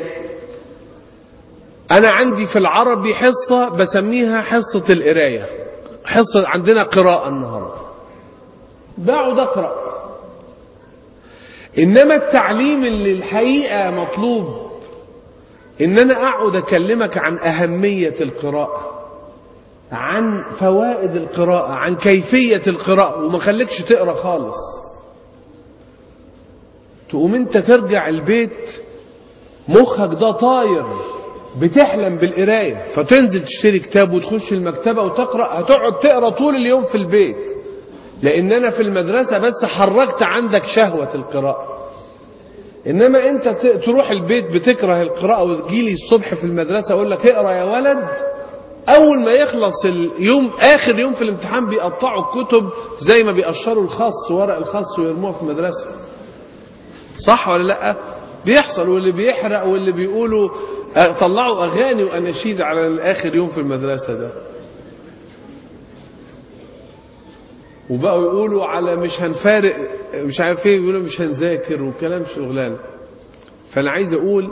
انا عندي في العربي حصة بسميها حصة القراية حصة عندنا قراءة النهاردة بقعد اقرأ انما التعليم اللي الحقيقة مطلوب ان انا اقعد اكلمك عن اهمية القراءة عن فوائد القراءة عن كيفية القراءة وما خليكش تقرأ خالص تقوم انت ترجع البيت مخك ده طاير بتحلم بالقراية فتنزل تشتري كتاب وتخش المكتبة وتقرأ هتقعد تقرأ طول اليوم في البيت لان انا في المدرسة بس حركت عندك شهوة القراءة انما انت تروح البيت بتكره القراءة وتجيلي الصبح في المدرسة اقول لك اقرأ يا ولد اول ما يخلص اليوم اخر يوم في الامتحان بيقطعوا الكتب زي ما بيقشروا الخص ورق الخص ويرموها في المدرسة صح ولا لا بيحصل واللي بيحرق واللي بيقولوا طلعوا اغاني واناشيد على اخر يوم في المدرسة ده وبقوا يقولوا على مش هنفارق مش عارف ايه يقولوا مش هنذاكر وكلام شغلان فانا عايز اقول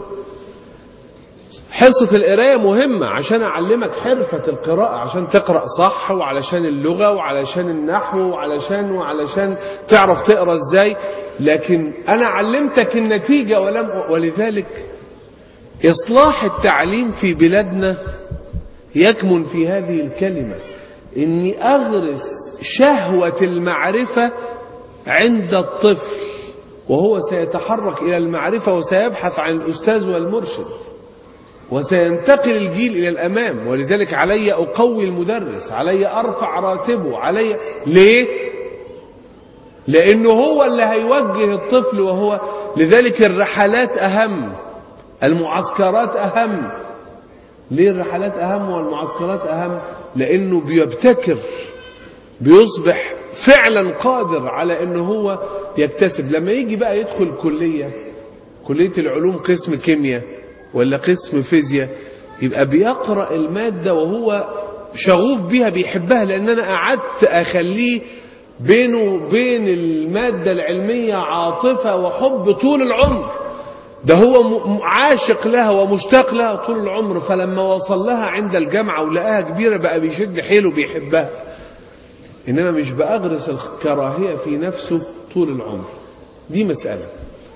حصة القراية مهمة عشان أعلمك حرفة القراءة عشان تقرأ صح وعلشان اللغة وعلشان النحو وعلشان وعلشان تعرف تقرأ ازاي لكن أنا علمتك النتيجة ولم ولذلك إصلاح التعليم في بلادنا يكمن في هذه الكلمة إني أغرس شهوة المعرفة عند الطفل وهو سيتحرك إلى المعرفة وسيبحث عن الأستاذ والمرشد وسينتقل الجيل إلى الأمام ولذلك علي أقوي المدرس علي أرفع راتبه علي ليه؟ لأنه هو اللي هيوجه الطفل وهو لذلك الرحلات أهم المعسكرات أهم ليه الرحلات أهم والمعسكرات أهم لأنه بيبتكر بيصبح فعلا قادر على أنه هو يكتسب لما يجي بقى يدخل كلية كلية العلوم قسم كيمياء ولا قسم فيزياء يبقى بيقرأ المادة وهو شغوف بيها بيحبها لأن أنا قعدت أخليه بينه وبين المادة العلمية عاطفة وحب طول العمر ده هو عاشق لها ومشتاق لها طول العمر فلما وصل لها عند الجامعة ولقاها كبيرة بقى بيشد حيله بيحبها إنما مش بأغرس الكراهية في نفسه طول العمر دي مسألة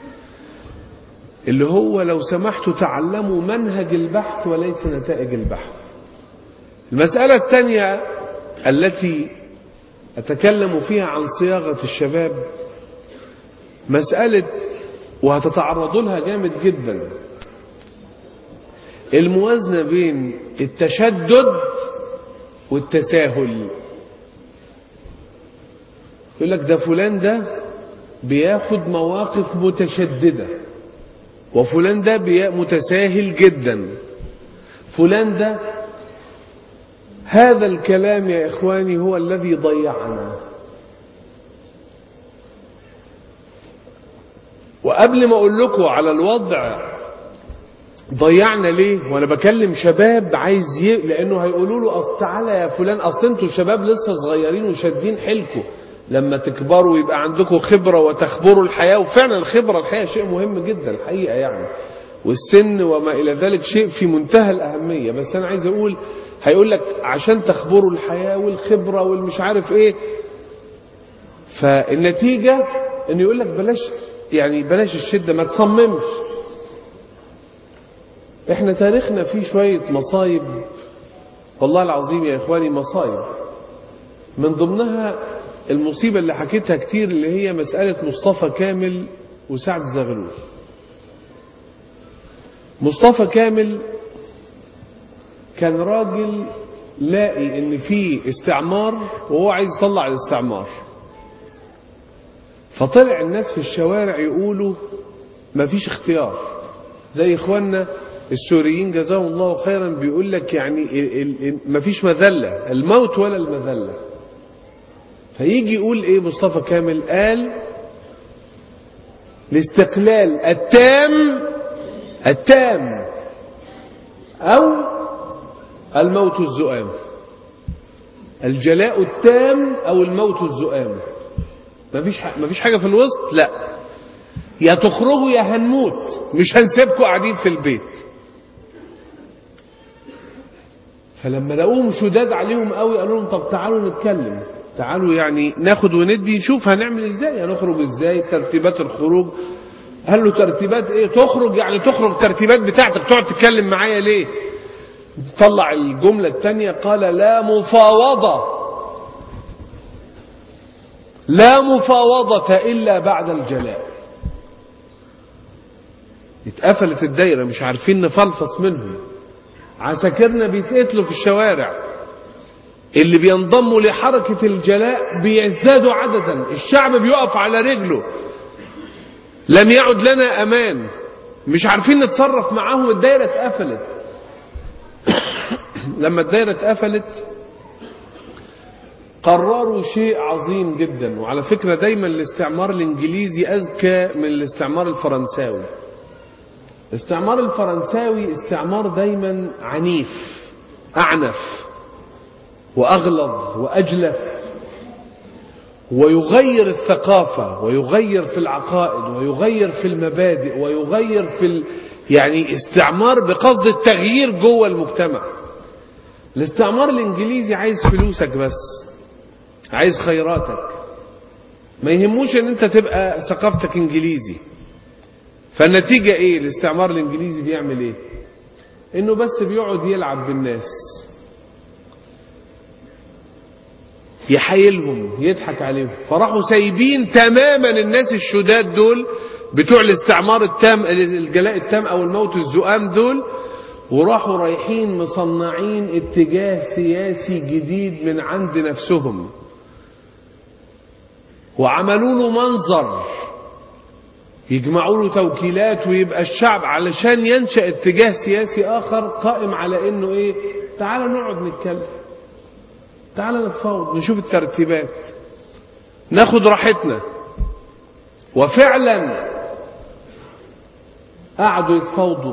اللي هو لو سمحتوا تعلموا منهج البحث وليس نتائج البحث المسألة الثانية التي أتكلم فيها عن صياغة الشباب مسألة وهتتعرضوا لها جامد جدا الموازنة بين التشدد والتساهل يقول لك ده فلان ده بياخد مواقف متشددة وفلان ده متساهل جدا فلان ده هذا الكلام يا إخواني هو الذي ضيعنا وقبل ما أقول لكم على الوضع ضيعنا ليه وانا بكلم شباب عايز ي... لانه هيقولوا له اصل تعالى يا فلان اصل انتوا شباب لسه صغيرين وشادين حيلكم لما تكبروا ويبقى عندكم خبرة وتخبروا الحياة وفعلا الخبرة الحياة شيء مهم جدا الحقيقة يعني والسن وما إلى ذلك شيء في منتهى الأهمية بس أنا عايز أقول هيقول لك عشان تخبروا الحياة والخبرة والمش عارف إيه فالنتيجة إنه يقول لك بلاش يعني بلاش الشدة ما تصممش احنا تاريخنا فيه شوية مصايب والله العظيم يا إخواني مصايب من ضمنها المصيبة اللي حكيتها كتير اللي هي مسألة مصطفى كامل وسعد زغلول مصطفى كامل كان راجل لاقي ان في استعمار وهو عايز يطلع الاستعمار فطلع الناس في الشوارع يقولوا مفيش اختيار زي اخواننا السوريين جزاهم الله خيرا بيقول لك يعني ال- ال- مفيش مذلة الموت ولا المذلة فيجي يقول ايه مصطفى كامل قال الاستقلال التام التام او الموت الزؤام الجلاء التام او الموت الزؤام مفيش ح- مفيش حاجه في الوسط لا يا تخرجوا يا هنموت مش هنسيبكم قاعدين في البيت فلما لقوهم شداد عليهم قوي قالوا لهم طب تعالوا نتكلم تعالوا يعني ناخد وندي نشوف هنعمل ازاي هنخرج ازاي ترتيبات الخروج قال له ترتيبات ايه تخرج يعني تخرج ترتيبات بتاعتك تقعد تتكلم معايا ليه طلع الجملة الثانية قال لا مفاوضة لا مفاوضة إلا بعد الجلاء اتقفلت الدايرة مش عارفين نفلفص منهم عساكرنا بيتقتلوا في الشوارع اللي بينضموا لحركة الجلاء بيزدادوا عددا الشعب بيقف على رجله لم يعد لنا أمان مش عارفين نتصرف معاهم الدايرة اتقفلت لما الدايرة اتقفلت قرروا شيء عظيم جدا وعلى فكرة دايما الاستعمار الانجليزي اذكى من الاستعمار الفرنساوي الاستعمار الفرنساوي استعمار دايما عنيف اعنف واغلظ واجلف ويغير الثقافة ويغير في العقائد ويغير في المبادئ ويغير في ال... يعني استعمار بقصد التغيير جوه المجتمع الاستعمار الانجليزي عايز فلوسك بس عايز خيراتك ما يهموش ان انت تبقى ثقافتك انجليزي فالنتيجة ايه الاستعمار الانجليزي بيعمل ايه انه بس بيقعد يلعب بالناس يحايلهم يضحك عليهم فراحوا سايبين تماما الناس الشداد دول بتوع الاستعمار التام الجلاء التام او الموت الزؤام دول وراحوا رايحين مصنعين اتجاه سياسي جديد من عند نفسهم وعملوا له منظر يجمعوا له توكيلات ويبقى الشعب علشان ينشأ اتجاه سياسي آخر قائم على انه ايه تعال نقعد نتكلم تعال نتفاوض نشوف الترتيبات ناخد راحتنا وفعلا قعدوا يتفاوضوا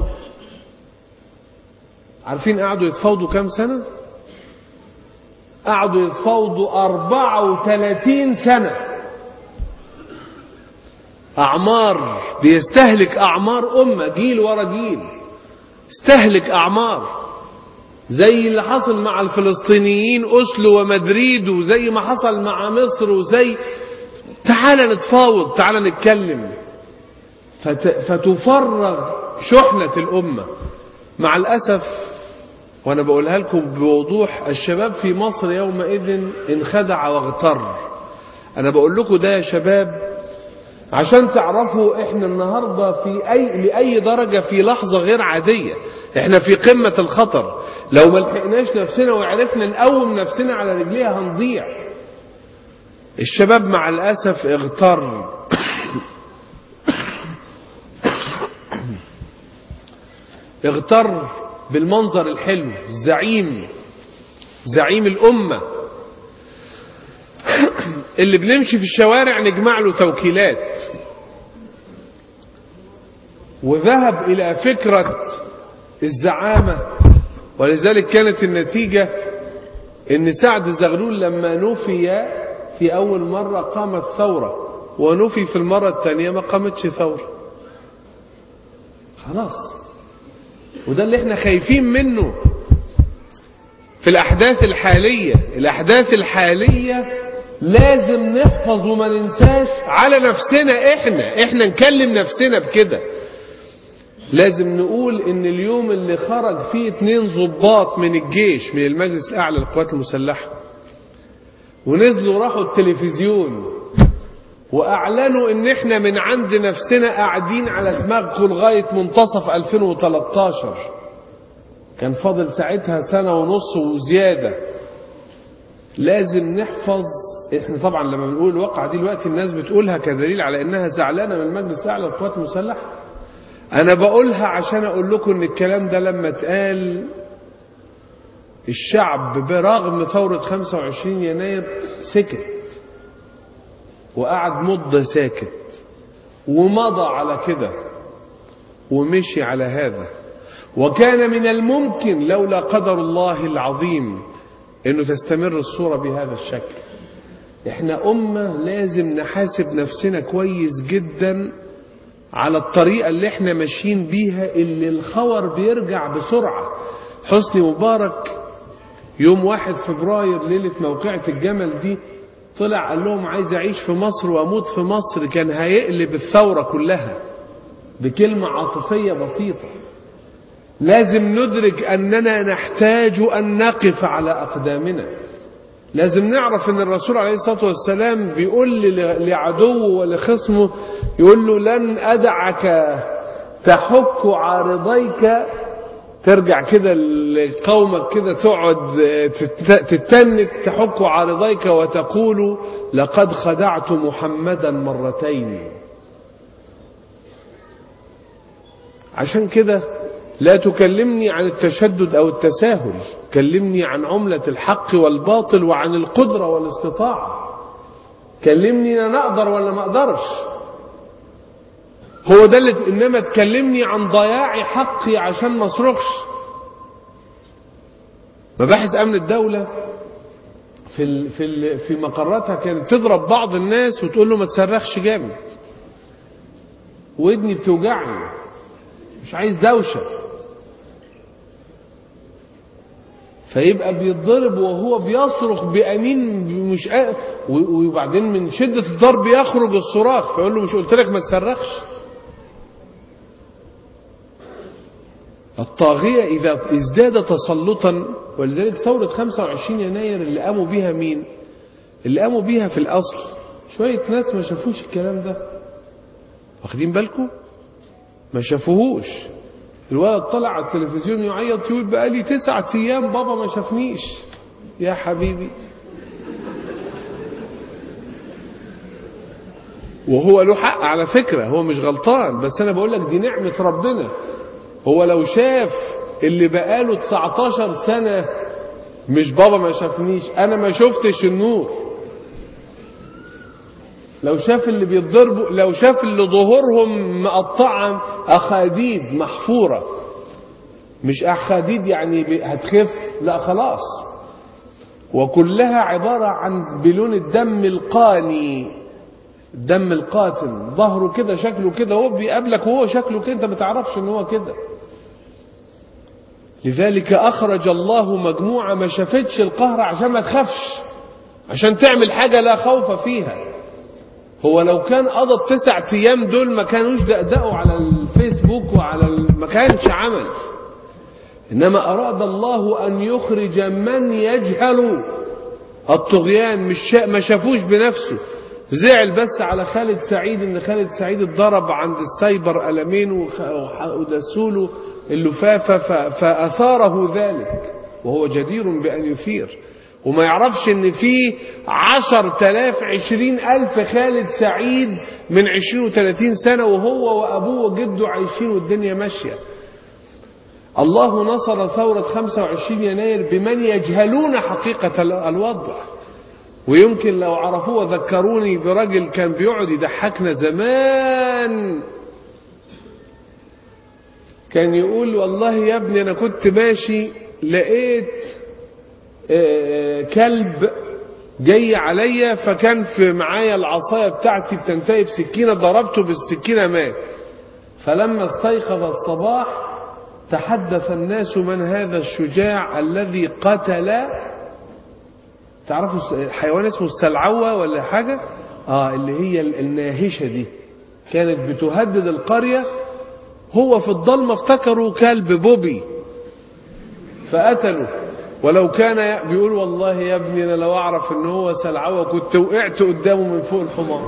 عارفين قعدوا يتفاوضوا كام سنة قعدوا يتفاوضوا 34 سنة أعمار بيستهلك أعمار أمة جيل ورا جيل استهلك أعمار زي اللي حصل مع الفلسطينيين أسلو ومدريد وزي ما حصل مع مصر وزي تعال نتفاوض تعال نتكلم فت... فتفرغ شحنة الأمة مع الأسف وأنا بقولها لكم بوضوح الشباب في مصر يومئذ انخدع واغتر أنا بقول لكم ده يا شباب عشان تعرفوا احنا النهاردة في أي لأي درجة في لحظة غير عادية احنا في قمة الخطر لو ما لحقناش نفسنا وعرفنا نقوم نفسنا على رجليها هنضيع الشباب مع الأسف اغتر اغتر بالمنظر الحلو الزعيم زعيم الأمة اللي بنمشي في الشوارع نجمع له توكيلات وذهب إلى فكرة الزعامة ولذلك كانت النتيجة ان سعد زغلول لما نفي في اول مرة قامت ثورة ونفي في المرة الثانية ما قامتش ثورة خلاص وده اللي احنا خايفين منه في الاحداث الحالية الاحداث الحالية لازم نحفظ وما ننساش على نفسنا احنا احنا نكلم نفسنا بكده لازم نقول ان اليوم اللي خرج فيه اتنين ضباط من الجيش من المجلس الاعلى للقوات المسلحة ونزلوا راحوا التلفزيون واعلنوا ان احنا من عند نفسنا قاعدين على دماغكم لغاية منتصف 2013 كان فاضل ساعتها سنة ونص وزيادة لازم نحفظ احنا طبعا لما بنقول الواقعة دي دلوقتي الناس بتقولها كدليل على انها زعلانة من المجلس الاعلى للقوات المسلحة انا بقولها عشان اقول لكم ان الكلام ده لما اتقال الشعب برغم ثورة 25 يناير سكت وقعد مدة ساكت ومضى على كده ومشي على هذا وكان من الممكن لولا قدر الله العظيم انه تستمر الصورة بهذا الشكل احنا امة لازم نحاسب نفسنا كويس جدا على الطريقة اللي احنا ماشيين بيها اللي الخور بيرجع بسرعة حسني مبارك يوم واحد فبراير ليلة موقعة الجمل دي طلع قال لهم عايز اعيش في مصر واموت في مصر كان هيقلب الثورة كلها بكلمة عاطفية بسيطة لازم ندرك اننا نحتاج ان نقف على اقدامنا لازم نعرف ان الرسول عليه الصلاة والسلام بيقول لعدوه ولخصمه يقول له لن ادعك تحك عارضيك ترجع كده لقومك كده تقعد تتنك تحك عارضيك وتقول لقد خدعت محمدا مرتين عشان كده لا تكلمني عن التشدد او التساهل كلمني عن عملة الحق والباطل وعن القدرة والاستطاعة كلمني انا اقدر ولا ما اقدرش هو ده اللي انما تكلمني عن ضياع حقي عشان ما اصرخش مباحث امن الدولة في ال في ال في مقراتها كانت تضرب بعض الناس وتقول له ما تصرخش جامد ودني بتوجعني مش عايز دوشه فيبقى بيتضرب وهو بيصرخ بأنين مش قا... وبعدين من شدة الضرب يخرج الصراخ فيقول له مش قلت لك ما تصرخش الطاغية إذا ازداد تسلطا ولذلك ثورة 25 يناير اللي قاموا بيها مين اللي قاموا بيها في الأصل شوية ناس ما شافوش الكلام ده واخدين بالكم ما شافوهوش الولد طلع على التلفزيون يعيط يقول بقالي تسعة أيام بابا ما شافنيش يا حبيبي وهو له حق على فكرة هو مش غلطان بس أنا بقول لك دي نعمة ربنا هو لو شاف اللي بقاله 19 سنة مش بابا ما شافنيش أنا ما شفتش النور لو شاف اللي بيتضربوا لو شاف اللي ظهورهم مقطعة أخاديد محفورة مش أخاديد يعني هتخف لا خلاص وكلها عبارة عن بلون الدم القاني الدم القاتل ظهره كده شكله كده هو بيقابلك وهو شكله كده انت ما تعرفش ان هو كده لذلك اخرج الله مجموعة ما شافتش القهر عشان ما تخافش عشان تعمل حاجة لا خوف فيها هو لو كان قضى التسع ايام دول ما كانوش دقدقوا على الفيسبوك وعلى ال... ما كانش عمل انما اراد الله ان يخرج من يجهل الطغيان مش شا... ما شافوش بنفسه زعل بس على خالد سعيد ان خالد سعيد اتضرب عند السايبر قلمين وخ... ودسوله اللفافة ف... فاثاره ذلك وهو جدير بان يثير وما يعرفش ان في عشر تلاف عشرين الف خالد سعيد من عشرين وثلاثين سنة وهو وابوه وجده عايشين والدنيا ماشية الله نصر ثورة 25 يناير بمن يجهلون حقيقة الوضع ويمكن لو عرفوه وذكروني برجل كان بيقعد يضحكنا زمان كان يقول والله يا ابني انا كنت ماشي لقيت آه، كلب جاي عليا فكان في معايا العصايه بتاعتي بتنتهي بسكينه ضربته بالسكينه مات فلما استيقظ الصباح تحدث الناس من هذا الشجاع الذي قتل تعرفوا الحيوان اسمه السلعوة ولا حاجة اه اللي هي الناهشة دي كانت بتهدد القرية هو في الضلمة افتكروا كلب بوبي فقتلوا ولو كان ي- بيقول والله يا ابني انا لو اعرف ان هو سلعوة كنت وقعت قدامه من فوق الحمار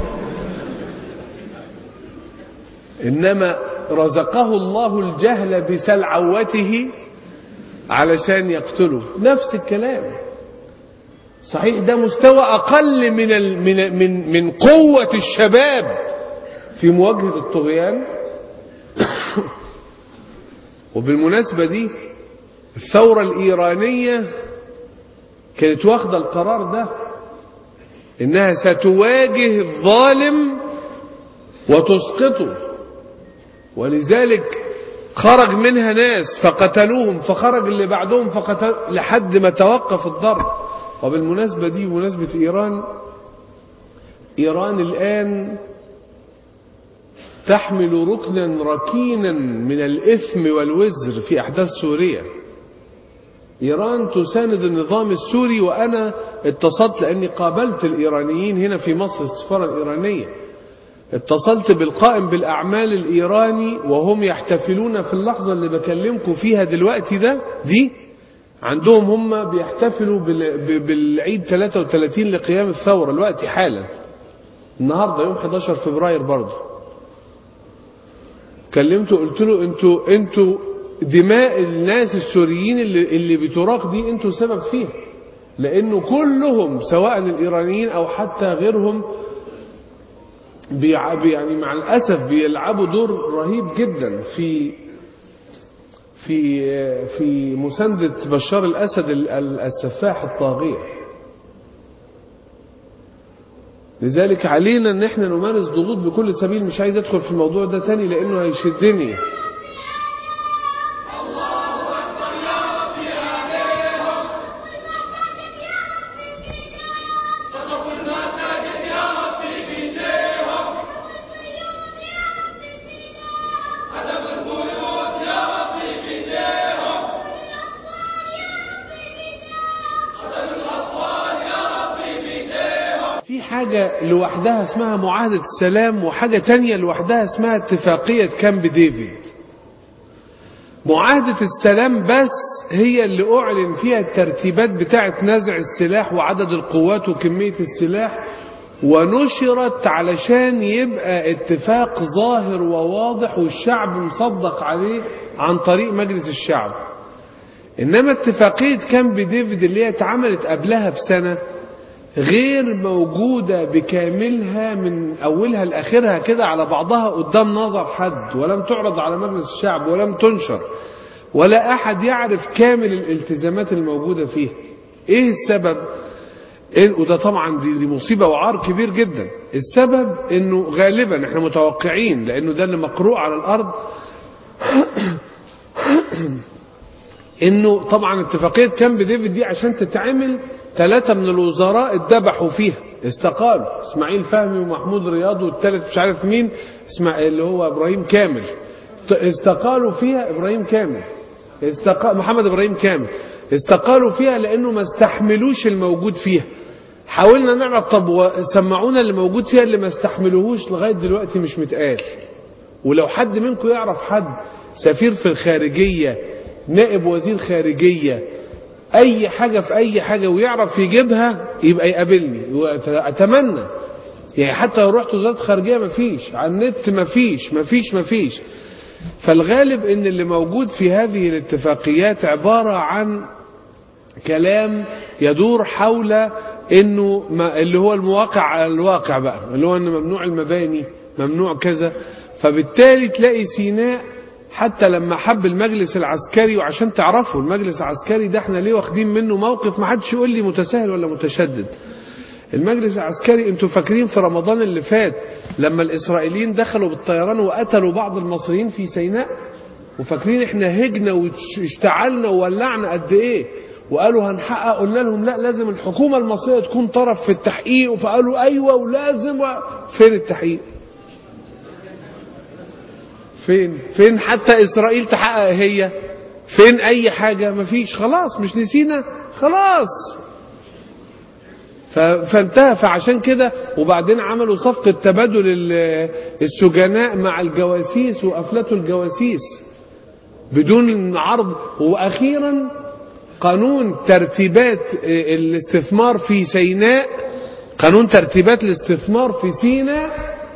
انما رزقه الله الجهل بسلعوته علشان يقتله نفس الكلام صحيح ده مستوى اقل من ال من من من قوه الشباب في مواجهه الطغيان وبالمناسبه دي الثوره الايرانيه كانت واخده القرار ده انها ستواجه الظالم وتسقطه ولذلك خرج منها ناس فقتلوهم فخرج اللي بعدهم فقتل لحد ما توقف الضرب وبالمناسبة دي بمناسبة إيران إيران الآن تحمل ركنا ركينا من الإثم والوزر في أحداث سوريا إيران تساند النظام السوري وأنا اتصلت لأني قابلت الإيرانيين هنا في مصر السفارة الإيرانية اتصلت بالقائم بالأعمال الإيراني وهم يحتفلون في اللحظة اللي بكلمكم فيها دلوقتي ده دي عندهم هم بيحتفلوا بال- ب- بالعيد 33 لقيام الثورة الوقت حالا النهاردة يوم 11 فبراير برضه كلمته قلت له انتوا انتوا دماء الناس السوريين اللي, اللي بتراق دي انتوا سبب فيها لانه كلهم سواء الايرانيين او حتى غيرهم بيع- يعني مع الاسف بيلعبوا دور رهيب جدا في في في مساندة بشار الاسد ال- ال- السفاح الطاغية لذلك علينا ان احنا نمارس ضغوط بكل سبيل مش عايز ادخل في الموضوع ده تاني لانه هيشدني في حاجة لوحدها اسمها معاهدة السلام وحاجة تانية لوحدها اسمها اتفاقية كامب ديفيد معاهدة السلام بس هي اللي أعلن فيها الترتيبات بتاعة نزع السلاح وعدد القوات وكمية السلاح ونشرت علشان يبقى اتفاق ظاهر وواضح والشعب مصدق عليه عن طريق مجلس الشعب إنما اتفاقية كامب ديفيد اللي هي اتعملت قبلها بسنة غير موجودة بكاملها من أولها لآخرها كده على بعضها قدام نظر حد ولم تعرض على مجلس الشعب ولم تنشر ولا أحد يعرف كامل الالتزامات الموجودة فيها إيه السبب؟ إيه وده طبعا دي, دي مصيبة وعار كبير جدا السبب إنه غالبا إحنا متوقعين لأنه ده اللي مقروء على الأرض انه طبعا اتفاقيه كامب ديفيد دي عشان تتعمل ثلاثه من الوزراء اتذبحوا فيها استقالوا اسماعيل فهمي ومحمود رياض والثالث مش عارف مين اسمع اللي هو ابراهيم كامل ت- استقالوا فيها ابراهيم كامل استقال محمد ابراهيم كامل استقالوا فيها لانه ما استحملوش الموجود فيها حاولنا نعرف طب و- سمعونا اللي موجود فيها اللي ما استحملوهوش لغايه دلوقتي مش متقال ولو حد منكم يعرف حد سفير في الخارجية نائب وزير خارجية أي حاجة في أي حاجة ويعرف يجيبها يبقى يقابلني وأتمنى يعني حتى لو رحت وزارة خارجية مفيش على النت مفيش مفيش مفيش فالغالب ان اللي موجود في هذه الاتفاقيات عبارة عن كلام يدور حول انه ما اللي هو المواقع على الواقع بقى اللي هو ان ممنوع المباني ممنوع كذا فبالتالي تلاقي سيناء حتى لما حب المجلس العسكري وعشان تعرفوا المجلس العسكري ده احنا ليه واخدين منه موقف ما حدش يقول لي متساهل ولا متشدد المجلس العسكري انتوا فاكرين في رمضان اللي فات لما الاسرائيليين دخلوا بالطيران وقتلوا بعض المصريين في سيناء وفاكرين احنا هجنا واشتعلنا وولعنا قد ايه وقالوا هنحقق قلنا لهم لا لازم الحكومة المصرية تكون طرف في التحقيق فقالوا ايوه ولازم و... فين التحقيق فين فين حتى اسرائيل تحقق هي فين اي حاجة مفيش خلاص مش نسينا خلاص ف- فانتهى فعشان كده وبعدين عملوا صفقة تبادل ال- السجناء مع الجواسيس وأفلتوا الجواسيس بدون عرض وأخيرا قانون ترتيبات الاستثمار في سيناء قانون ترتيبات الاستثمار في سيناء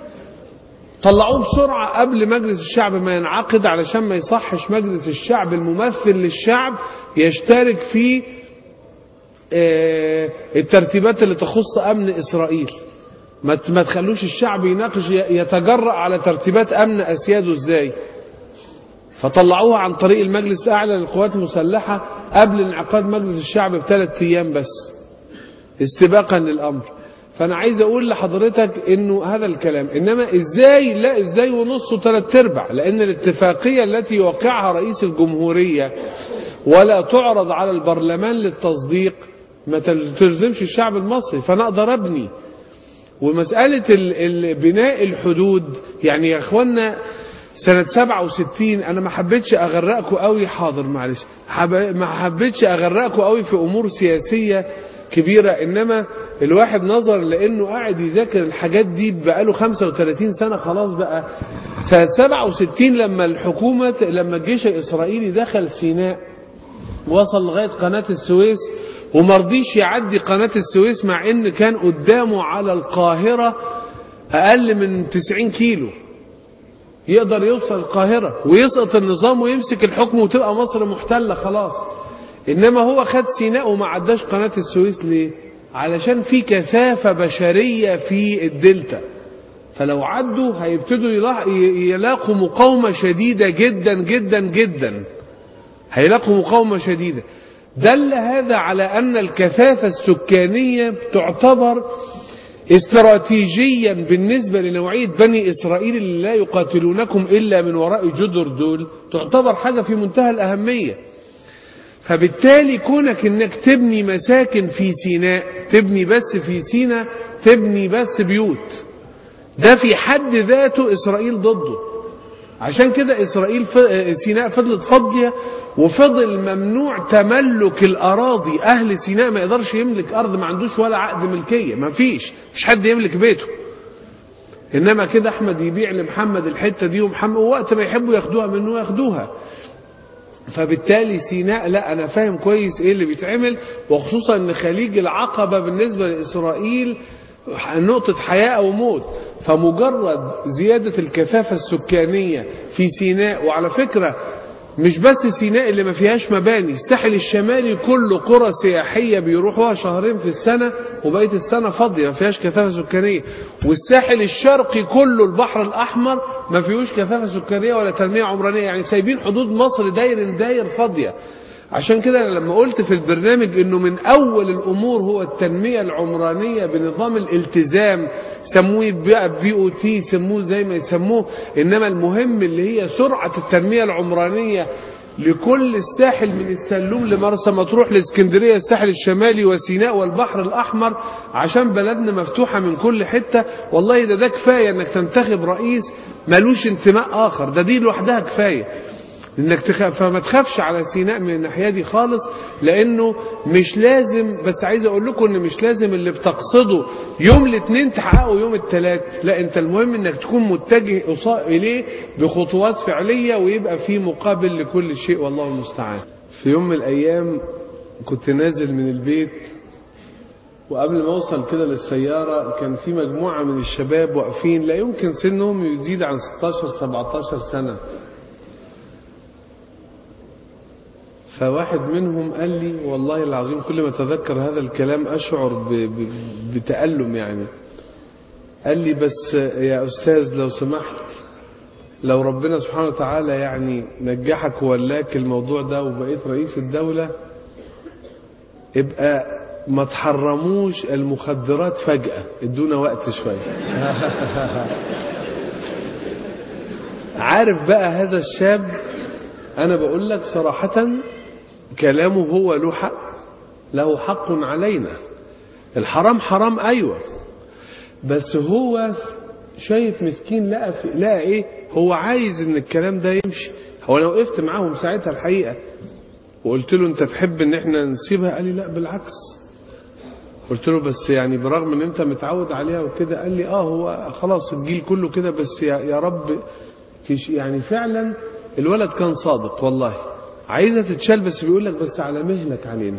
طلعوه بسرعة قبل مجلس الشعب ما ينعقد علشان ما يصحش مجلس الشعب الممثل للشعب يشترك في آه، الترتيبات اللي تخص أمن إسرائيل ما ت- ما تخلوش الشعب يناقش ي- يتجرأ على ترتيبات أمن أسياده إزاي فطلعوها عن طريق المجلس الأعلى للقوات المسلحة قبل انعقاد مجلس الشعب بثلاث أيام بس استباقا للأمر فأنا عايز أقول لحضرتك إنه هذا الكلام إنما إزاي لا إزاي ونص وثلاث أرباع لأن الاتفاقية التي يوقعها رئيس الجمهورية ولا تعرض على البرلمان للتصديق ما تل- تلزمش الشعب المصري فأنا أقدر أبني ومسألة ال- ال- بناء الحدود يعني يا اخوانا سنة 67 أنا ما حبيتش أغرقكم قوي حاضر معلش حب... ما حبيتش أغرقكم قوي في أمور سياسية كبيرة إنما الواحد نظر لأنه قاعد يذاكر الحاجات دي بقاله 35 سنة خلاص بقى سنة 67 لما الحكومة لما الجيش الإسرائيلي دخل سيناء وصل لغاية قناة السويس ومرضيش يعدي قناة السويس مع ان كان قدامه على القاهرة اقل من 90 كيلو يقدر يوصل القاهرة ويسقط النظام ويمسك الحكم وتبقى مصر محتلة خلاص انما هو خد سيناء وما عداش قناة السويس ليه علشان في كثافة بشرية في الدلتا فلو عدوا هيبتدوا يلا- يلاقوا مقاومة شديدة جدا جدا جدا هيلاقوا مقاومة شديدة دل هذا على أن الكثافة السكانية تعتبر استراتيجيا بالنسبة لنوعية بني إسرائيل اللي لا يقاتلونكم إلا من وراء جدر دول تعتبر حاجة في منتهى الأهمية فبالتالي كونك انك تبني مساكن في سيناء تبني بس في سيناء تبني بس بيوت ده في حد ذاته إسرائيل ضده عشان كده إسرائيل ف- سيناء فضلت فاضية وفضل ممنوع تملك الأراضي أهل سيناء ما يقدرش يملك أرض ما عندوش ولا عقد ملكية ما فيش مش حد يملك بيته إنما كده أحمد يبيع لمحمد الحتة دي ومحمد ووقت ما يحبوا ياخدوها منه ياخدوها فبالتالي سيناء لا انا فاهم كويس ايه اللي بيتعمل وخصوصا ان خليج العقبة بالنسبة لاسرائيل نقطة حياة او موت فمجرد زيادة الكثافة السكانية في سيناء وعلى فكرة مش بس سيناء اللي ما فيهاش مباني الساحل الشمالي كله قرى سياحية بيروحوها شهرين في السنة وبقية السنة فاضية ما فيهاش كثافة سكانية والساحل الشرقي كله البحر الأحمر ما فيهوش كثافة سكانية ولا تنمية عمرانية يعني سايبين حدود مصر داير داير فاضية عشان كده أنا لما قلت في البرنامج انه من اول الامور هو التنمية العمرانية بنظام الالتزام سموه بقى بي او تي سموه زي ما يسموه انما المهم اللي هي سرعة التنمية العمرانية لكل الساحل من السلوم لمرسى مطروح لاسكندرية الساحل الشمالي وسيناء والبحر الأحمر عشان بلدنا مفتوحة من كل حتة والله ده ده كفاية انك تنتخب رئيس ملوش انتماء آخر ده دي لوحدها كفاية انك تخاف فما تخافش على سيناء من الناحيه دي خالص لانه مش لازم بس عايز اقول لكم ان مش لازم اللي بتقصده يوم الاثنين تحققه يوم الثلاث لا انت المهم انك تكون متجه قصا- اليه بخطوات فعليه ويبقى في مقابل لكل شيء والله المستعان في يوم من الايام كنت نازل من البيت وقبل ما اوصل كده للسياره كان في مجموعه من الشباب واقفين لا يمكن سنهم يزيد عن 16 17 سنه فواحد منهم قال لي والله العظيم كل ما اتذكر هذا الكلام اشعر ب- ب- بتألم يعني قال لي بس يا استاذ لو سمحت لو ربنا سبحانه وتعالى يعني نجحك وولاك الموضوع ده وبقيت رئيس الدولة ابقى ما تحرموش المخدرات فجأة ادونا وقت شوية عارف بقى هذا الشاب أنا بقول لك صراحة كلامه هو له حق له حق علينا الحرام حرام أيوة بس هو شايف مسكين لقى في لقى ايه هو عايز ان الكلام ده يمشي هو لو وقفت معاهم ساعتها الحقيقة وقلت له انت تحب ان احنا نسيبها قال لي لا بالعكس قلت له بس يعني برغم ان انت متعود عليها وكده قال لي اه هو خلاص الجيل كله كده بس يا, يا رب تش يعني فعلا الولد كان صادق والله عايزة تتشال بس بيقول لك بس على مهلك علينا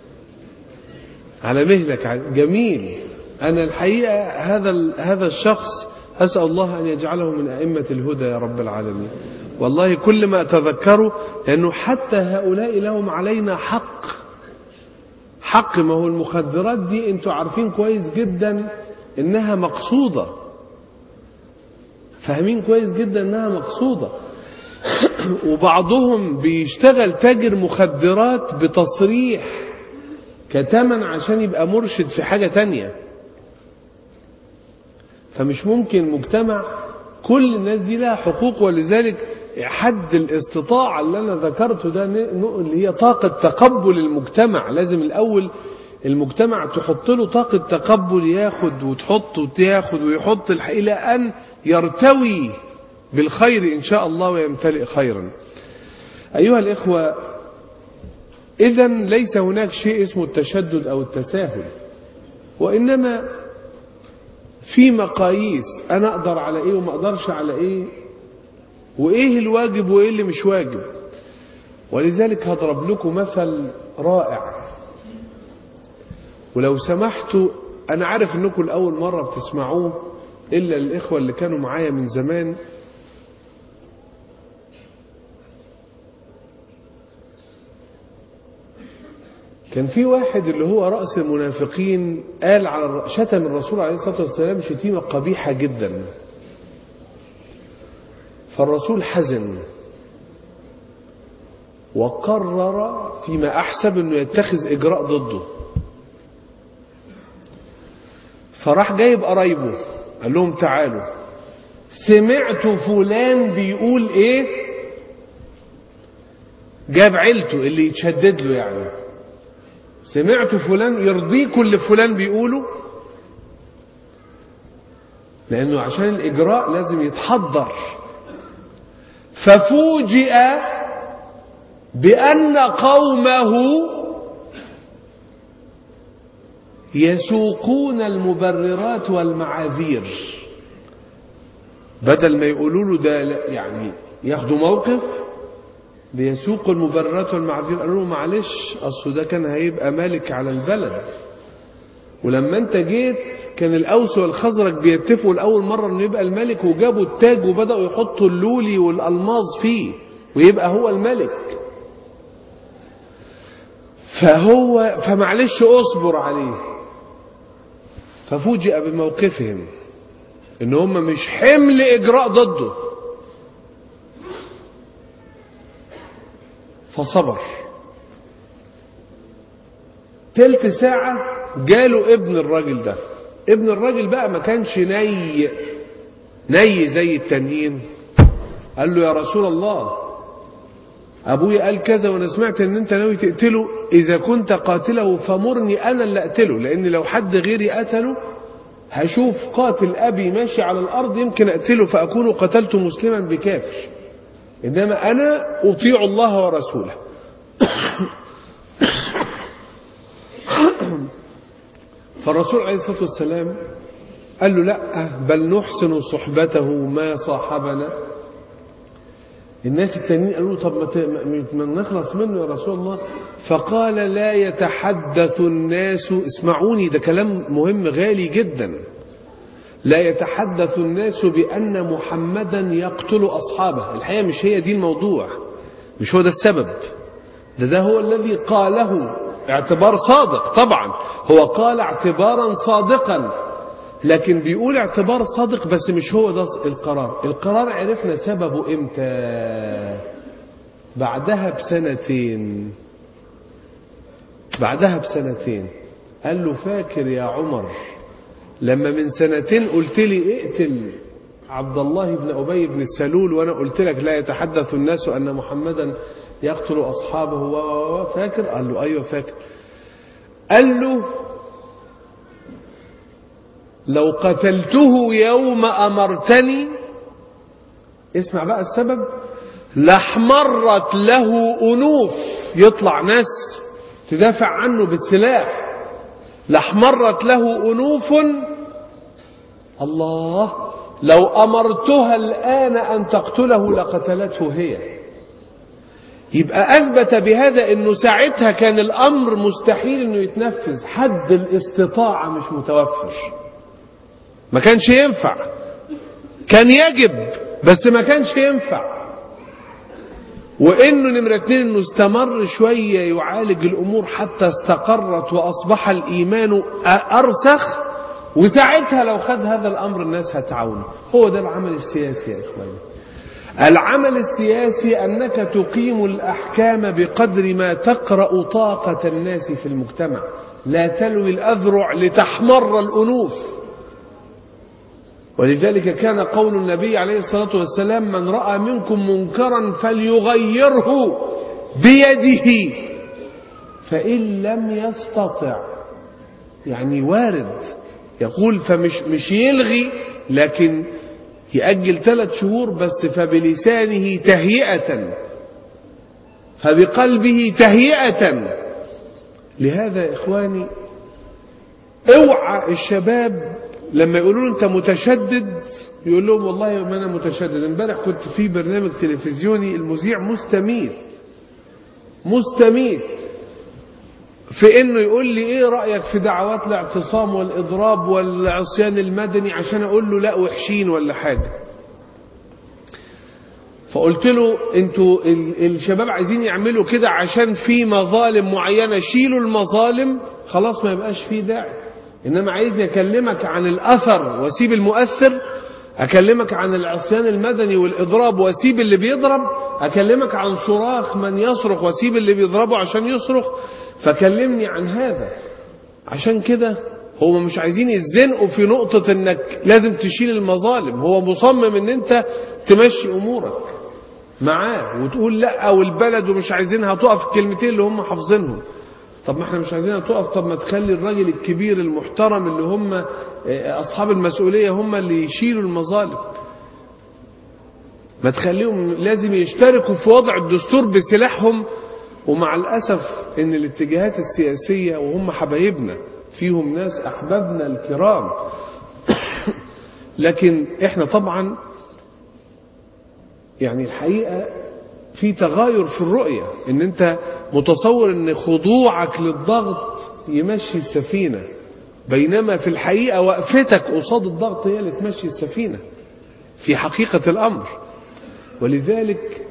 على مهلك علينا جميل أنا الحقيقة هذا ال- هذا الشخص أسأل الله أن يجعله من أئمة الهدى يا رب العالمين والله كل ما أتذكره لأنه حتى هؤلاء لهم علينا حق حق ما هو المخدرات دي انتوا عارفين كويس جدا انها مقصودة فاهمين كويس جدا انها مقصودة وبعضهم بيشتغل تاجر مخدرات بتصريح كتمن عشان يبقى مرشد في حاجة تانية فمش ممكن مجتمع كل الناس دي لها حقوق ولذلك حد الاستطاعة اللي أنا ذكرته ده ن- ن- اللي هي طاقة تقبل المجتمع لازم الأول المجتمع تحط له طاقة تقبل ياخد وتحط وتاخد ويحط الح- إلى أن يرتوي بالخير إن شاء الله ويمتلئ خيرا أيها الإخوة إذا ليس هناك شيء اسمه التشدد أو التساهل وإنما في مقاييس أنا أقدر على إيه وما أقدرش على إيه وإيه الواجب وإيه اللي مش واجب ولذلك هضرب لكم مثل رائع ولو سمحتوا أنا عارف أنكم الأول مرة بتسمعوه إلا الإخوة اللي كانوا معايا من زمان كان في واحد اللي هو رأس المنافقين قال على الر- شتم الرسول عليه الصلاة والسلام شتيمة قبيحة جدا فالرسول حزن وقرر فيما أحسب أنه يتخذ إجراء ضده فراح جايب قرايبه قال لهم تعالوا سمعت فلان بيقول ايه جاب عيلته اللي يتشدد له يعني سمعت فلان يرضيكم اللي فلان بيقوله لانه عشان الاجراء لازم يتحضر ففوجئ بان قومه يسوقون المبررات والمعاذير بدل ما يقولوا له ده لا- يعني ياخدوا موقف بيسوقوا المبررات والمعاذير قالوا له معلش اصل ده كان هيبقى مالك على البلد ولما انت جيت كان الاوس والخزرج بيتفقوا لاول مره انه يبقى الملك وجابوا التاج وبداوا يحطوا اللولي والالماظ فيه ويبقى هو الملك فهو فمعلش اصبر عليه ففوجئ بموقفهم ان هم مش حمل اجراء ضده فصبر تلت ساعة جاله ابن الراجل ده ابن الراجل بقى ما كانش ني ني زي التانيين قال له يا رسول الله ابويا قال كذا وانا سمعت ان انت ناوي تقتله اذا كنت قاتله فمرني انا اللي اقتله لان لو حد غيري قتله هشوف قاتل ابي ماشي على الارض يمكن اقتله فاكون قتلت مسلما بكافر انما انا اطيع الله ورسوله فالرسول عليه الصلاه والسلام قال له لا بل نحسن صحبته ما صاحبنا الناس التانيين قالوا له طب ما, ت... ما- ما نخلص منه يا رسول الله فقال لا يتحدث الناس اسمعوني ده كلام مهم غالي جدا لا يتحدث الناس بأن محمدا يقتل أصحابه الحقيقة مش هي دي الموضوع مش هو ده السبب ده ده هو الذي قاله اعتبار صادق طبعا هو قال اعتبارا صادقا لكن بيقول اعتبار صادق بس مش هو ده القرار القرار عرفنا سببه امتى بعدها بسنتين بعدها بسنتين قال له فاكر يا عمر لما من سنتين قلت لي اقتل عبد الله بن أبي بن السلول وأنا قلت لك لا يتحدث الناس أن محمدا يقتل أصحابه و و و فاكر قال له أيوة فاكر قال له لو قتلته يوم أمرتني اسمع بقى السبب لاحمرت له أنوف يطلع ناس تدافع عنه بالسلاح لاحمرت له أنوف الله لو أمرتها الآن أن تقتله لقتلته هي يبقى أثبت بهذا أنه ساعتها كان الأمر مستحيل أنه يتنفذ حد الاستطاعة مش متوفر ما كانش ينفع كان يجب بس ما كانش ينفع وانه نمرة اتنين انه استمر شوية يعالج الامور حتى استقرت واصبح الايمان ارسخ وساعتها لو خد هذا الامر الناس هتعاونه هو ده العمل السياسي يا اخواني العمل السياسي انك تقيم الاحكام بقدر ما تقرا طاقه الناس في المجتمع لا تلوي الاذرع لتحمر الانوف ولذلك كان قول النبي عليه الصلاه والسلام من راى منكم منكرا فليغيره بيده فان لم يستطع يعني وارد يقول فمش مش يلغي لكن يأجل ثلاث شهور بس فبلسانه تهيئة فبقلبه تهيئة لهذا يا إخواني اوعى الشباب لما يقولوا له انت متشدد يقول لهم والله ما انا متشدد امبارح كنت في برنامج تلفزيوني المذيع مستميت مستميت في انه يقول لي ايه رايك في دعوات الاعتصام والاضراب والعصيان المدني عشان اقول له لا وحشين ولا حاجه فقلت له انتوا الشباب عايزين يعملوا كده عشان في مظالم معينه شيلوا المظالم خلاص ما يبقاش فيه داعي انما عايزني اكلمك عن الاثر واسيب المؤثر اكلمك عن العصيان المدني والاضراب واسيب اللي بيضرب اكلمك عن صراخ من يصرخ واسيب اللي بيضربه عشان يصرخ فكلمني عن هذا عشان كده هو مش عايزين يتزنقوا في نقطة انك لازم تشيل المظالم هو مصمم ان انت تمشي امورك معاه وتقول لا والبلد ومش عايزينها تقف الكلمتين اللي هم حافظينهم طب ما احنا مش عايزينها تقف طب ما تخلي الراجل الكبير المحترم اللي هم اصحاب المسؤولية هم اللي يشيلوا المظالم ما تخليهم لازم يشتركوا في وضع الدستور بسلاحهم ومع الأسف ان الاتجاهات السياسية وهم حبايبنا فيهم ناس أحبابنا الكرام لكن احنا طبعا يعني الحقيقة في تغاير في الرؤية ان انت متصور ان خضوعك للضغط يمشي السفينة بينما في الحقيقة وقفتك قصاد الضغط هي اللي تمشي السفينة في حقيقة الأمر ولذلك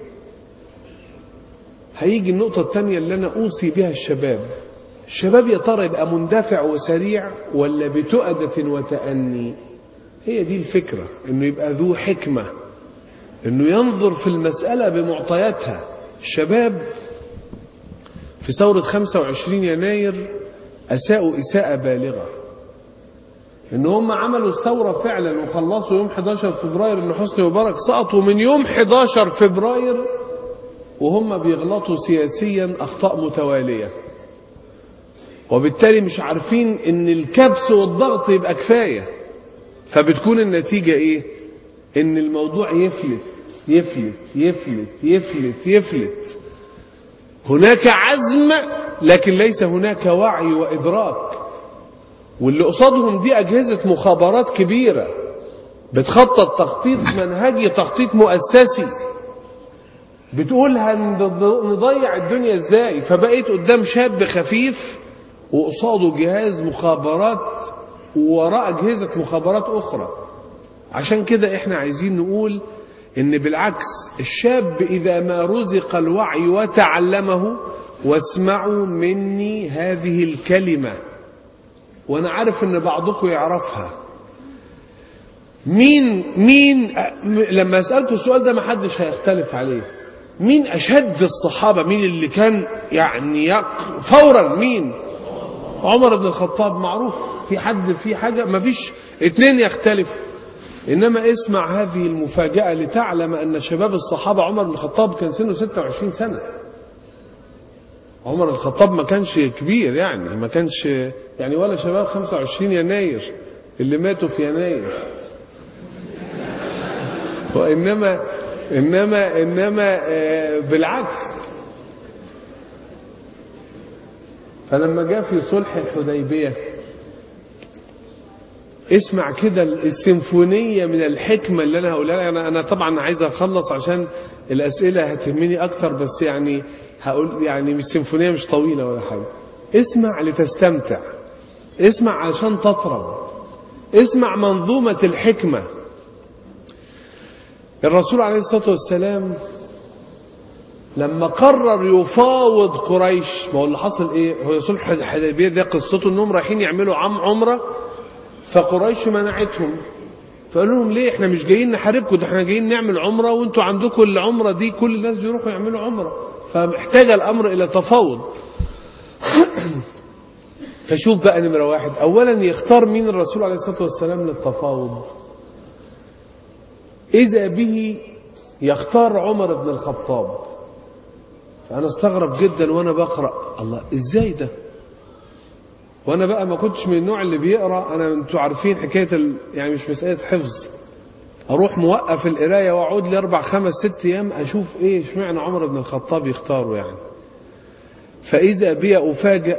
هيجي النقطة الثانية اللي أنا أوصي بها الشباب الشباب يا ترى يبقى مندفع وسريع ولا بتؤدة وتأني هي دي الفكرة انه يبقى ذو حكمة انه ينظر في المسألة بمعطياتها الشباب في ثورة 25 يناير أساءوا إساءة بالغة ان هم عملوا الثورة فعلا وخلصوا يوم 11 فبراير ان حسني مبارك سقطوا من يوم 11 فبراير وهم بيغلطوا سياسيا أخطاء متوالية وبالتالي مش عارفين ان الكبس والضغط يبقى كفاية فبتكون النتيجة ايه ان الموضوع يفلت يفلت يفلت يفلت يفلت هناك عزم لكن ليس هناك وعي وإدراك واللي قصادهم دي أجهزة مخابرات كبيرة بتخطط تخطيط منهجي تخطيط مؤسسي بتقول هنضيع الدنيا ازاي فبقيت قدام شاب خفيف وقصاده جهاز مخابرات ووراء أجهزة مخابرات أخرى عشان كده احنا عايزين نقول ان بالعكس الشاب إذا ما رزق الوعي وتعلمه واسمعوا مني هذه الكلمة وانا عارف ان بعضكم يعرفها مين مين لما اسألكم السؤال ده ما حدش هيختلف عليه مين أشد الصحابة مين اللي كان يعني فورا مين عمر بن الخطاب معروف في حد في حاجة ما فيش اتنين يختلفوا إنما اسمع هذه المفاجأة لتعلم أن شباب الصحابة عمر بن الخطاب كان سنه 26 سنة عمر الخطاب ما كانش كبير يعني ما كانش يعني ولا شباب 25 يناير اللي ماتوا في يناير وإنما إنما إنما آه، بالعكس فلما جاء في صلح الحديبية اسمع كده السيمفونية من الحكمة اللي أنا هقولها لك أنا أنا طبعا عايز أخلص عشان الأسئلة هتهمني أكتر بس يعني هقول يعني مش سيمفونية مش طويلة ولا حاجة اسمع لتستمتع اسمع علشان تطرب اسمع منظومة الحكمة الرسول عليه الصلاة والسلام لما قرر يفاوض قريش ما هو اللي حصل ايه هو صلح الحديبيه ده قصته انهم رايحين يعملوا عم عمره فقريش منعتهم فقالوا لهم ليه احنا مش جايين نحاربكم ده احنا جايين نعمل عمره وانتوا عندكم العمره دي كل الناس بيروحوا يعملوا عمره فمحتاج الامر الى تفاوض فشوف بقى نمره واحد اولا يختار مين الرسول عليه الصلاه والسلام للتفاوض اذا به يختار عمر بن الخطاب فأنا استغرب جدا وأنا بقرأ الله إزاي ده وأنا بقى ما كنتش من النوع اللي بيقرأ أنا أنتوا عارفين حكاية ال... يعني مش مسألة حفظ أروح موقف القراية وأقعد لي أربع خمس ست أيام أشوف إيه اشمعنى عمر بن الخطاب يختاره يعني فإذا بي أفاجأ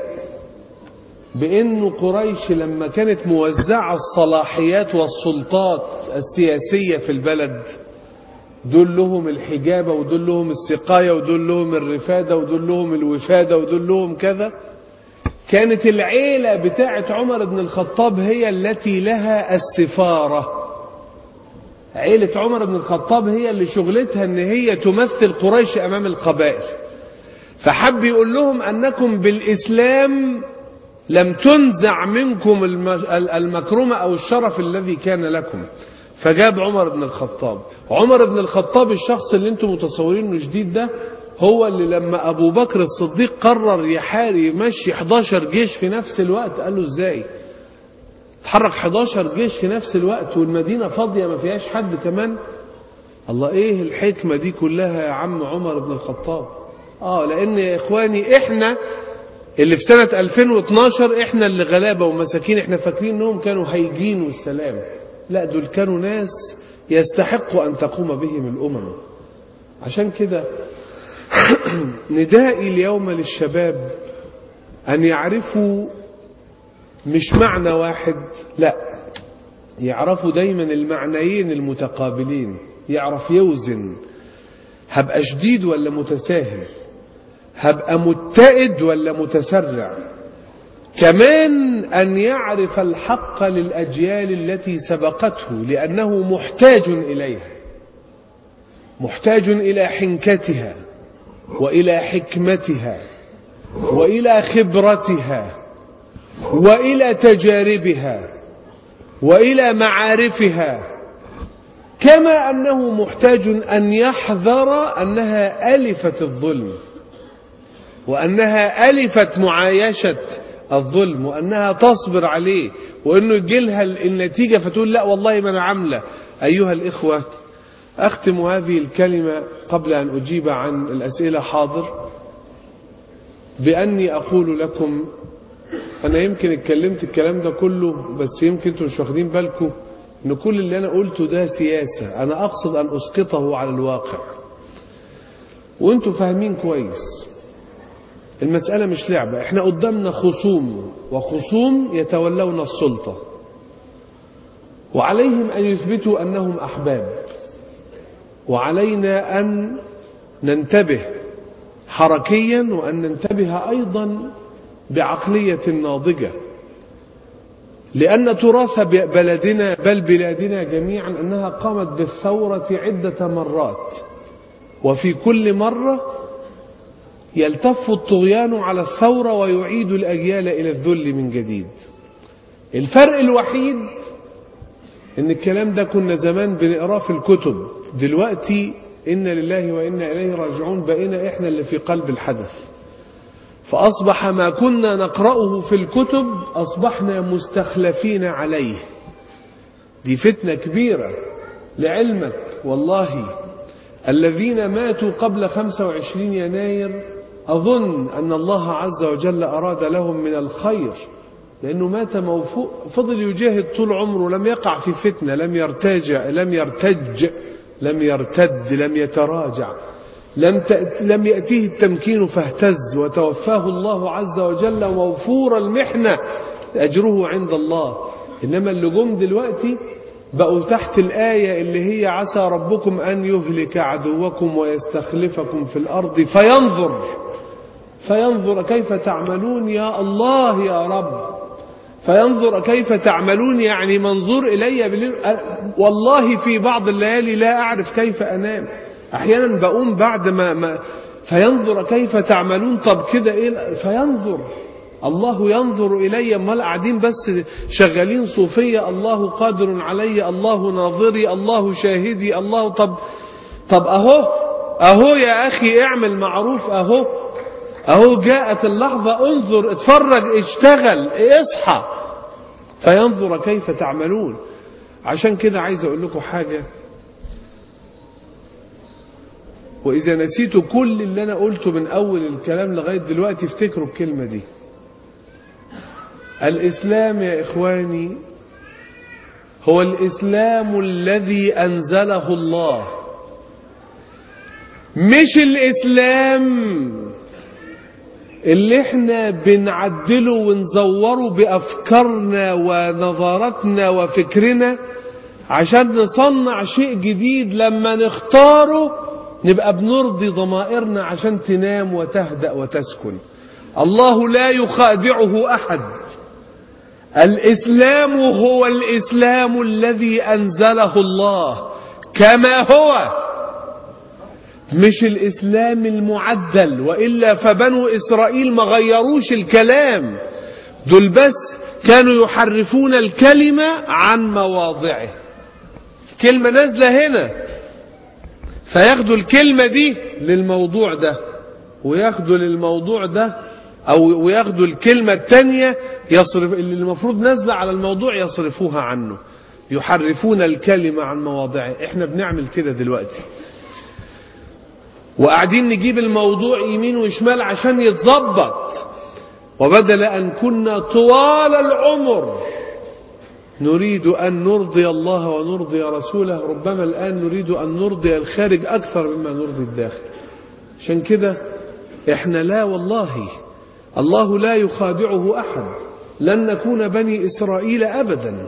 بأنه قريش لما كانت موزعة الصلاحيات والسلطات السياسية في البلد دول لهم الحجابة ودول لهم السقاية ودول لهم الرفادة ودول لهم الوفادة ودول لهم كذا كانت العيلة بتاعة عمر بن الخطاب هي التي لها السفارة عيلة عمر بن الخطاب هي اللي شغلتها ان هي تمثل قريش امام القبائل فحب يقول لهم انكم بالاسلام لم تنزع منكم المكرمة او الشرف الذي كان لكم فجاب عمر بن الخطاب عمر بن الخطاب الشخص اللي انتم متصورين انه جديد ده هو اللي لما ابو بكر الصديق قرر يحاري يمشي 11 جيش في نفس الوقت قال له ازاي تحرك 11 جيش في نفس الوقت والمدينة فاضية ما فيهاش حد كمان الله ايه الحكمة دي كلها يا عم عمر بن الخطاب اه لان يا اخواني احنا اللي في سنة 2012 احنا اللي غلابة ومساكين احنا فاكرين انهم كانوا هيجين والسلام لا دول كانوا ناس يستحقوا أن تقوم بهم الأمم عشان كده ندائي اليوم للشباب أن يعرفوا مش معنى واحد لا يعرفوا دايما المعنيين المتقابلين يعرف يوزن هبقى شديد ولا متساهل هبقى متئد ولا متسرع كمان أن يعرف الحق للأجيال التي سبقته لأنه محتاج إليها محتاج إلى حنكتها وإلى حكمتها وإلى خبرتها وإلى تجاربها وإلى معارفها كما أنه محتاج أن يحذر أنها ألفت الظلم وأنها ألفت معايشة الظلم وأنها تصبر عليه وأنه يجي لها النتيجة فتقول لا والله ما أنا عاملة أيها الإخوة أختم هذه الكلمة قبل أن أجيب عن الأسئلة حاضر بأني أقول لكم أنا يمكن اتكلمت الكلام ده كله بس يمكن انتم مش واخدين بالكم ان كل اللي انا قلته ده سياسة انا اقصد ان اسقطه على الواقع وانتم فاهمين كويس المسألة مش لعبة احنا قدامنا خصوم وخصوم يتولون السلطة وعليهم أن يثبتوا أنهم أحباب وعلينا أن ننتبه حركيا وأن ننتبه أيضا بعقلية ناضجة لأن تراث بلدنا بل بلادنا جميعا أنها قامت بالثورة عدة مرات وفي كل مرة يلتف الطغيان على الثورة ويعيد الأجيال إلى الذل من جديد الفرق الوحيد ان الكلام ده كنا زمان بنقراه في الكتب دلوقتي إن لله وإنا إليه راجعون بقينا إحنا اللي في قلب الحدث فأصبح ما كنا نقرأه في الكتب أصبحنا مستخلفين عليه دي فتنة كبيرة لعلمك والله الذين ماتوا قبل 25 يناير أظن أن الله عز وجل أراد لهم من الخير لأنه مات موفوق فضل يجاهد طول عمره لم يقع في فتنة لم يرتجع لم يرتج لم يرتد لم يتراجع لم تأت لم يأتيه التمكين فاهتز وتوفاه الله عز وجل موفور المحنة أجره عند الله إنما اللي جم دلوقتي بقوا تحت الآية اللي هي عسى ربكم أن يهلك عدوكم ويستخلفكم في الأرض فينظر فينظر كيف تعملون يا الله يا رب فينظر كيف تعملون يعني منظور إلي بالليل والله في بعض الليالي لا أعرف كيف أنام أحيانا بقوم بعد ما, ما فينظر كيف تعملون طب كده إيه فينظر الله ينظر إلي امال قاعدين بس شغالين صوفية الله قادر علي الله ناظري الله شاهدي الله طب طب أهو أهو يا أخي اعمل معروف أهو أهو جاءت اللحظة انظر اتفرج اشتغل اصحى فينظر كيف تعملون عشان كده عايز أقول لكم حاجة وإذا نسيتوا كل اللي أنا قلته من أول الكلام لغاية دلوقتي افتكروا الكلمة دي الإسلام يا إخواني هو الإسلام الذي أنزله الله مش الإسلام اللي احنا بنعدله ونزوره بأفكارنا ونظراتنا وفكرنا عشان نصنع شيء جديد لما نختاره نبقى بنرضي ضمائرنا عشان تنام وتهدأ وتسكن الله لا يخادعه أحد الإسلام هو الإسلام الذي أنزله الله كما هو مش الإسلام المعدل وإلا فبنو إسرائيل ما غيروش الكلام دول بس كانوا يحرفون الكلمة عن مواضعه كلمة نازلة هنا فياخدوا الكلمة دي للموضوع ده وياخدوا للموضوع ده أو وياخدوا الكلمة التانية يصرف اللي المفروض نازلة على الموضوع يصرفوها عنه يحرفون الكلمة عن مواضعه احنا بنعمل كده دلوقتي وقاعدين نجيب الموضوع يمين وشمال عشان يتظبط وبدل أن كنا طوال العمر نريد أن نرضي الله ونرضي رسوله ربما الآن نريد أن نرضي الخارج أكثر مما نرضي الداخل عشان كده احنا لا والله الله لا يخادعه أحد لن نكون بني إسرائيل أبدا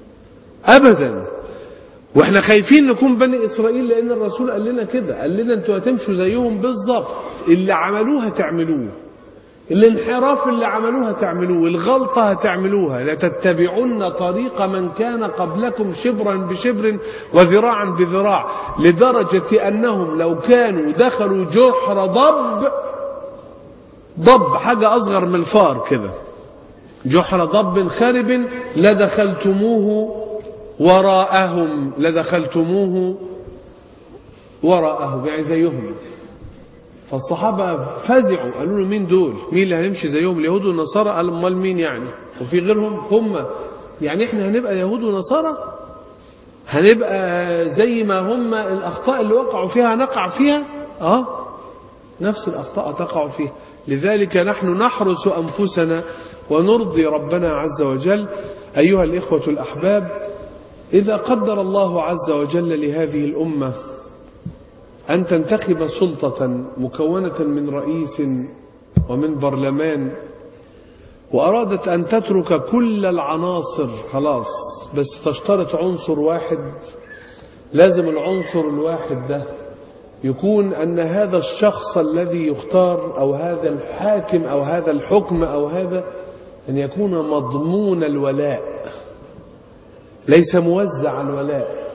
أبدا واحنا خايفين نكون بني إسرائيل لأن الرسول قال لنا كده قال لنا انتوا هتمشوا زيهم بالظبط اللي عملوه هتعملوه الانحراف اللي عملوه هتعملوه الغلطة هتعملوها لتتبعن طريق من كان قبلكم شبرا بشبر وذراعا بذراع لدرجة أنهم لو كانوا دخلوا جحر ضب ضب حاجة أصغر من الفار كده جحر ضب خرب لدخلتموه وراءهم لدخلتموه وراءهم يعني زيهم فالصحابة فزعوا قالوا له مين دول مين اللي هنمشي زيهم اليهود والنصارى قال امال مين يعني وفي غيرهم هم يعني احنا هنبقى يهود ونصارى هنبقى زي ما هم الأخطاء اللي وقعوا فيها نقع فيها اه نفس الأخطاء تقع فيها لذلك نحن نحرس أنفسنا ونرضي ربنا عز وجل أيها الإخوة الأحباب إذا قدر الله عز وجل لهذه الأمة أن تنتخب سلطة مكونة من رئيس ومن برلمان وأرادت أن تترك كل العناصر خلاص بس تشترط عنصر واحد لازم العنصر الواحد ده يكون أن هذا الشخص الذي يختار أو هذا الحاكم أو هذا الحكم أو هذا أن يكون مضمون الولاء ليس موزع الولاء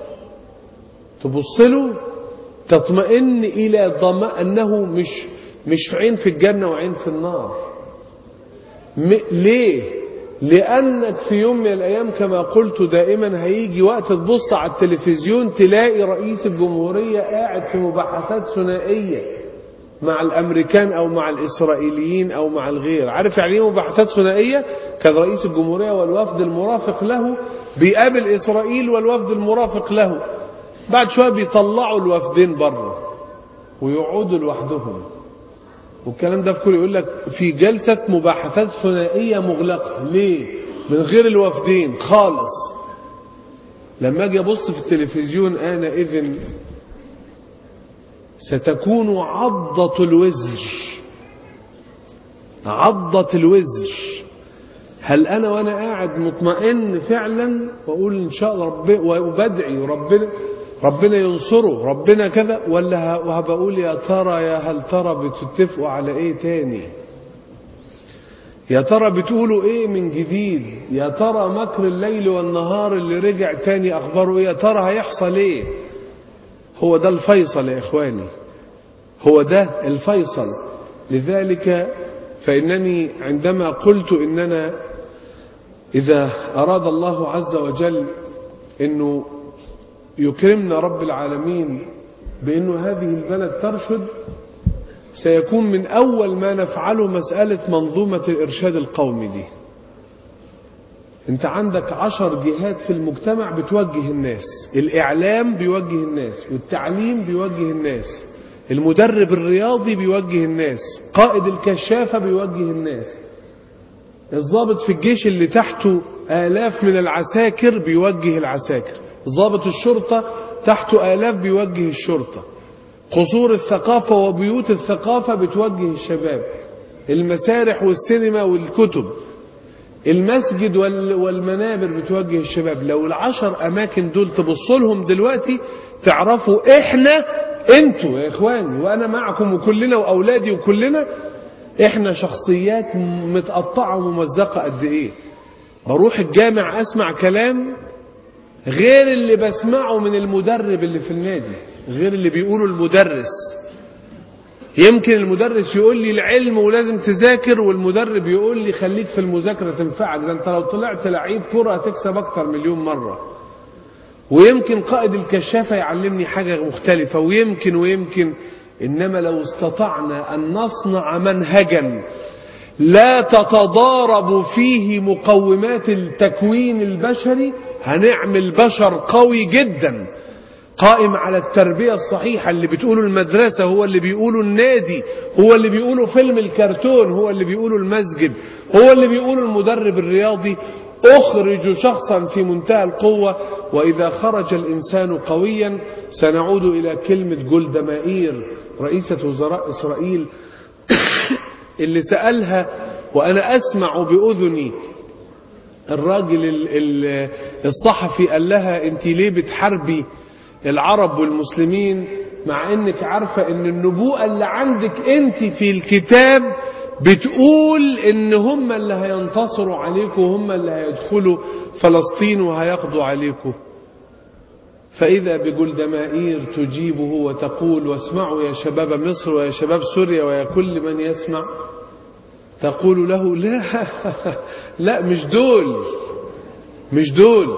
تبص له تطمئن إلى ضماء أنه مش مش عين في الجنة وعين في النار م... ليه لأنك في يوم من الأيام كما قلت دائما هيجي وقت تبص على التلفزيون تلاقي رئيس الجمهورية قاعد في مباحثات ثنائية مع الأمريكان أو مع الإسرائيليين أو مع الغير عارف يعني ايه مباحثات ثنائية كان رئيس الجمهورية والوفد المرافق له بيقابل إسرائيل والوفد المرافق له بعد شوية بيطلعوا الوفدين بره ويقعدوا لوحدهم والكلام ده في كل يقول لك في جلسة مباحثات ثنائية مغلقة ليه من غير الوفدين خالص لما اجي ابص في التلفزيون انا اذن ستكون عضة الوزر عضة الوزر هل انا وانا قاعد مطمئن فعلا واقول ان شاء الله رب وبدعي وربنا ربنا ينصره ربنا كذا ولا وهبقول يا ترى يا هل ترى بتتفقوا على ايه تاني يا ترى بتقولوا ايه من جديد يا ترى مكر الليل والنهار اللي رجع تاني اخباره ايه يا ترى هيحصل ايه هو ده الفيصل يا اخواني هو ده الفيصل لذلك فانني عندما قلت اننا اذا اراد الله عز وجل انه يكرمنا رب العالمين بانه هذه البلد ترشد سيكون من أول ما نفعله مسألة منظومة الإرشاد القومي دي انت عندك عشر جهات في المجتمع بتوجه الناس الإعلام بيوجه الناس والتعليم بيوجه الناس المدرب الرياضي بيوجه الناس قائد الكشافة بيوجه الناس الضابط في الجيش اللي تحته آلاف من العساكر بيوجه العساكر ضابط الشرطة تحته آلاف بيوجه الشرطة قصور الثقافة وبيوت الثقافة بتوجه الشباب المسارح والسينما والكتب المسجد والمنابر بتوجه الشباب لو العشر أماكن دول تبص لهم دلوقتي تعرفوا إحنا أنتوا يا إخواني وأنا معكم وكلنا وأولادي وكلنا إحنا شخصيات متقطعة وممزقة قد إيه بروح الجامع أسمع كلام غير اللي بسمعه من المدرب اللي في النادي غير اللي بيقوله المدرس يمكن المدرس يقول لي العلم ولازم تذاكر والمدرب يقول لي خليك في المذاكرة تنفعك ده انت لو طلعت لعيب كرة هتكسب اكتر مليون مرة ويمكن قائد الكشافة يعلمني حاجة مختلفة ويمكن ويمكن انما لو استطعنا ان نصنع منهجا لا تتضارب فيه مقومات التكوين البشري هنعمل بشر قوي جدا قائم على التربية الصحيحة اللي بتقوله المدرسة هو اللي بيقوله النادي هو اللي بيقوله فيلم الكرتون هو اللي بيقوله المسجد هو اللي بيقوله المدرب الرياضي أخرج شخصا في منتهى القوة وإذا خرج الإنسان قويا سنعود إلى كلمة جولدا مائير رئيسة وزراء إسرائيل اللي سألها وأنا أسمع بأذني الراجل الصحفي قال لها أنت ليه بتحاربي العرب والمسلمين مع انك عارفة ان النبوءة اللي عندك انت في الكتاب بتقول ان هم اللي هينتصروا عليكم وهم اللي هيدخلوا فلسطين وهيقضوا عليكم فإذا بجلدمائير تجيبه وتقول واسمعوا يا شباب مصر ويا شباب سوريا ويا كل من يسمع تقول له لا لا مش دول مش دول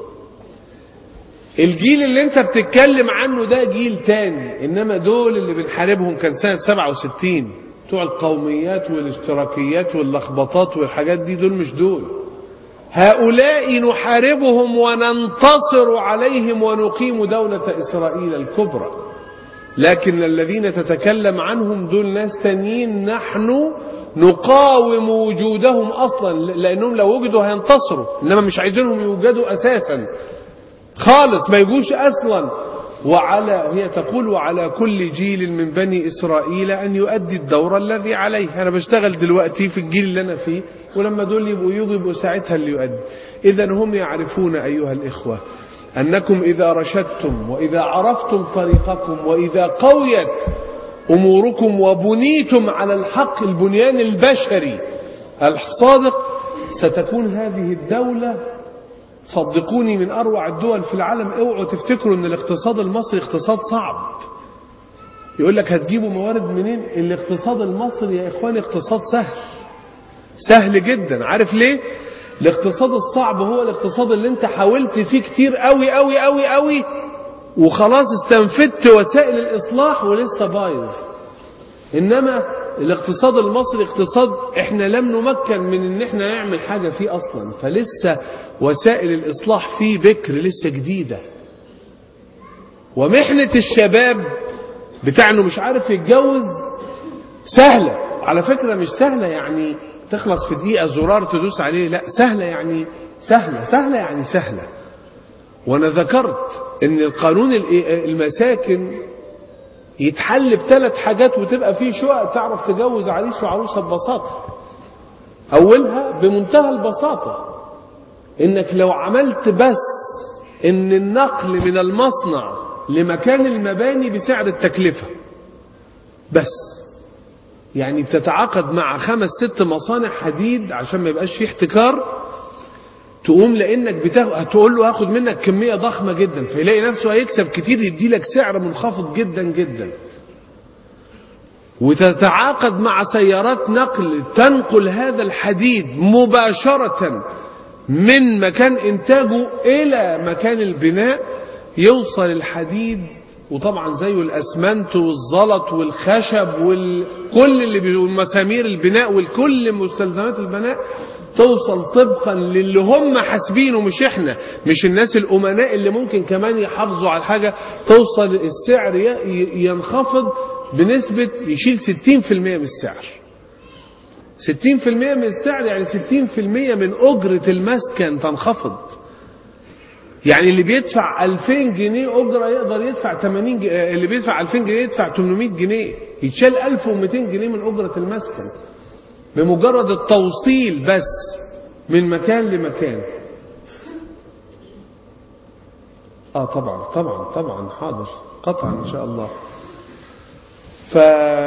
الجيل اللي انت بتتكلم عنه ده جيل تاني انما دول اللي بنحاربهم كان سنة 67 بتوع القوميات والاشتراكيات واللخبطات والحاجات دي دول مش دول هؤلاء نحاربهم وننتصر عليهم ونقيم دولة إسرائيل الكبرى لكن الذين تتكلم عنهم دول ناس تانيين نحن نقاوم وجودهم أصلا لأنهم لو وجدوا هينتصروا إنما مش عايزينهم يوجدوا أساسا خالص ما يجوش أصلا وعلى هي تقول وعلى كل جيل من بني إسرائيل أن يؤدي الدور الذي عليه أنا بشتغل دلوقتي في الجيل اللي أنا فيه ولما دول يبقوا يجوا يبقوا ساعتها اللي يؤدي إذا هم يعرفون أيها الإخوة أنكم إذا رشدتم وإذا عرفتم طريقكم وإذا قويت أموركم وبنيتم على الحق البنيان البشري الصادق ستكون هذه الدولة صدقوني من أروع الدول في العالم اوعوا تفتكروا أن الاقتصاد المصري اقتصاد صعب يقول لك هتجيبوا موارد منين الاقتصاد المصري يا إخواني اقتصاد سهل سهل جدا عارف ليه الاقتصاد الصعب هو الاقتصاد اللي انت حاولت فيه كتير قوي قوي قوي قوي وخلاص استنفدت وسائل الإصلاح ولسه بايظ إنما الاقتصاد المصري اقتصاد احنا لم نمكن من ان احنا نعمل حاجة فيه اصلا فلسه وسائل الاصلاح فيه بكر لسه جديدة ومحنة الشباب بتاع انه مش عارف يتجوز سهلة على فكرة مش سهلة يعني تخلص في دقيقة زرار تدوس عليه لا سهلة يعني سهلة سهلة يعني سهلة وانا ذكرت ان القانون المساكن يتحل بثلاث حاجات وتبقى فيه شقق تعرف تجوز عريس وعروسة ببساطة أولها بمنتهى البساطة إنك لو عملت بس إن النقل من المصنع لمكان المباني بسعر التكلفة بس يعني بتتعاقد مع خمس ست مصانع حديد عشان ما يبقاش فيه احتكار تقوم لانك بتاخد هتقول له هاخد منك كميه ضخمه جدا فيلاقي نفسه هيكسب كتير يدي لك سعر منخفض جدا جدا وتتعاقد مع سيارات نقل تنقل هذا الحديد مباشرة من مكان إنتاجه إلى مكان البناء يوصل الحديد وطبعا زيه الأسمنت والزلط والخشب وكل اللي بي- والمسامير البناء والكل مستلزمات البناء توصل طبقا للي هم حاسبينه مش احنا مش الناس الامناء اللي ممكن كمان يحافظوا على الحاجه توصل السعر ي- ي- ينخفض بنسبه يشيل 60% من السعر 60% من السعر يعني 60% من اجره المسكن تنخفض يعني اللي بيدفع 2000 جنيه اجره يقدر يدفع 80 جنيه اللي بيدفع 2000 جنيه يدفع 800 جنيه يتشال 1200 جنيه من اجره المسكن بمجرد التوصيل بس من مكان لمكان اه طبعا طبعا طبعا حاضر قطعا ان شاء الله ف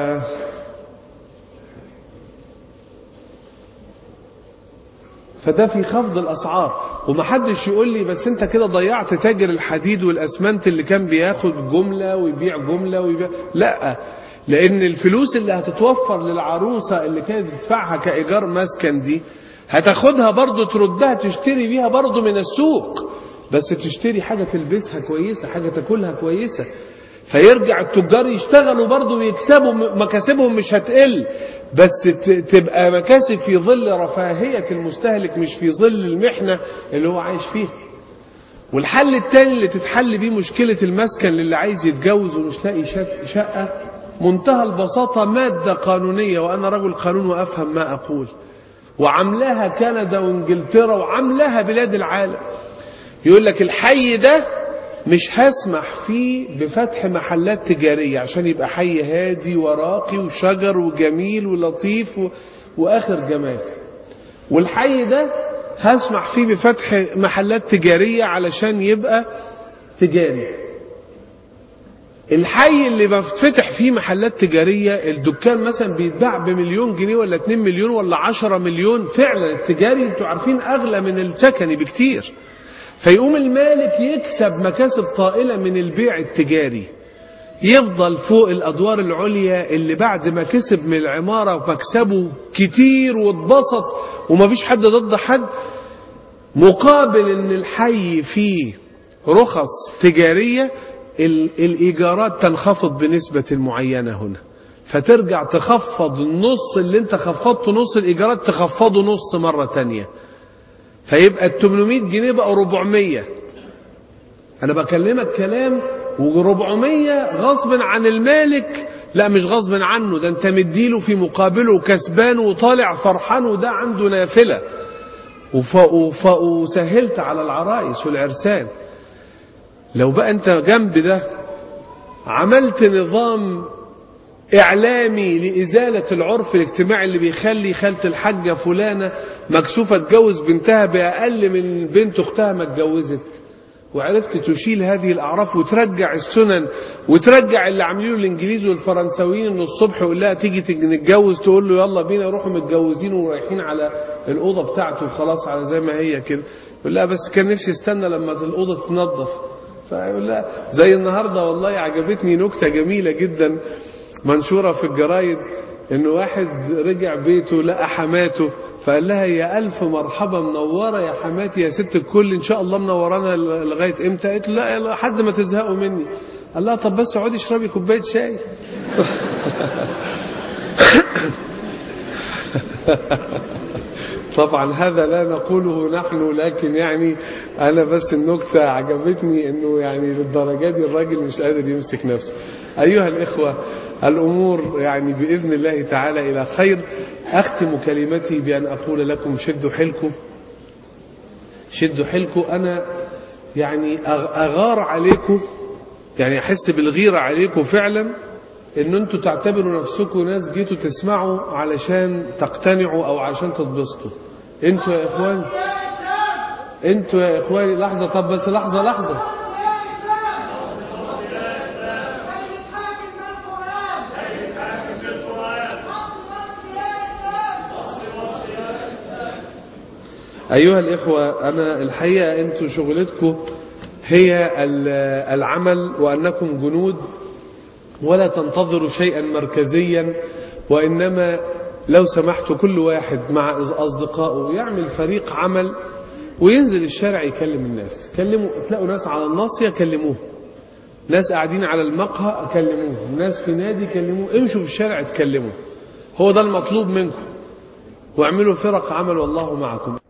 فده في خفض الاسعار ومحدش يقول لي بس انت كده ضيعت تاجر الحديد والاسمنت اللي كان بياخد جمله ويبيع جمله ويبيع لا لان الفلوس اللي هتتوفر للعروسه اللي كانت بتدفعها كايجار مسكن دي هتاخدها برضه تردها تشتري بيها برضه من السوق بس تشتري حاجه تلبسها كويسه حاجه تاكلها كويسه فيرجع التجار يشتغلوا برضه ويكسبوا مكاسبهم مش هتقل بس ت- تبقى مكاسب في ظل رفاهية المستهلك مش في ظل المحنة اللي هو عايش فيها والحل التاني اللي تتحل بيه مشكلة المسكن للي عايز يتجوز ومش لاقي شق- شقة منتهى البساطة مادة قانونية وأنا رجل قانون وأفهم ما أقول وعملاها كندا وانجلترا وعملاها بلاد العالم يقول لك الحي ده مش هسمح فيه بفتح محلات تجارية عشان يبقى حي هادي وراقي وشجر وجميل ولطيف و... وآخر جمال والحي ده هسمح فيه بفتح محلات تجارية علشان يبقى تجاري الحي اللي بفتح فيه محلات تجارية الدكان مثلا بيتباع بمليون جنيه ولا 2 مليون ولا 10 مليون فعلا التجاري انتوا عارفين اغلى من السكني بكتير فيقوم المالك يكسب مكاسب طائلة من البيع التجاري يفضل فوق الأدوار العليا اللي بعد ما كسب من العمارة ومكسبه كتير واتبسط ومفيش حد ضد حد مقابل ان الحي فيه رخص تجارية ال- الإيجارات تنخفض بنسبة معينة هنا فترجع تخفض النص اللي انت خفضته نص الإيجارات تخفضه نص مرة تانية فيبقى ال 800 جنيه بقى 400 انا بكلمك كلام و400 غصب عن المالك لا مش غصب عنه ده انت مديله في مقابله كسبان وطالع فرحان وده عنده نافله وف... وف... وسهلت على العرايس والعرسان لو بقى انت جنب ده عملت نظام إعلامي لإزالة العرف الاجتماعي اللي بيخلي خالة الحاجة فلانة مكسوفة تجوز بنتها بأقل من بنت أختها ما اتجوزت وعرفت تشيل هذه الأعراف وترجع السنن وترجع اللي عاملينه الإنجليز والفرنساويين إنه الصبح يقول لها تيجي تيجي نتجوز تقول له يلا بينا يروحوا متجوزين ورايحين على الأوضة بتاعته وخلاص على زي ما هي كده يقول لها بس كان نفسي استنى لما الأوضة تنظف فيقول لها زي النهارده والله عجبتني نكته جميله جدا منشوره في الجرايد ان واحد رجع بيته لقى حماته فقال لها يا الف مرحبا منوره يا حماتي يا ست الكل ان شاء الله منورانا لغايه امتى؟ قالت له لا لحد ما تزهقوا مني قال لها طب بس اقعدي اشربي كوبايه شاي طبعا هذا لا نقوله نحن لكن يعني أنا بس النكتة عجبتني أنه يعني للدرجة دي الراجل مش قادر يمسك نفسه أيها الإخوة الأمور يعني بإذن الله تعالى إلى خير أختم كلمتي بأن أقول لكم شدوا حيلكم شدوا حيلكم أنا يعني أغار عليكم يعني أحس بالغيرة عليكم فعلا ان انتوا تعتبروا نفسكم ناس جيتوا تسمعوا علشان تقتنعوا او علشان تتبسطوا انتوا يا اخوان انتوا يا اخواني لحظة طب بس لحظة لحظة أيها الإخوة أنا الحقيقة أنتوا شغلتكم هي العمل وأنكم جنود ولا تنتظروا شيئا مركزيا وإنما لو سمحت كل واحد مع أصدقائه يعمل فريق عمل وينزل الشارع يكلم الناس كلموا تلاقوا ناس على الناصية كلموه ناس قاعدين على المقهى كلموه ناس في نادي كلموه امشوا في الشارع اتكلموا هو ده المطلوب منكم واعملوا فرق عمل والله معكم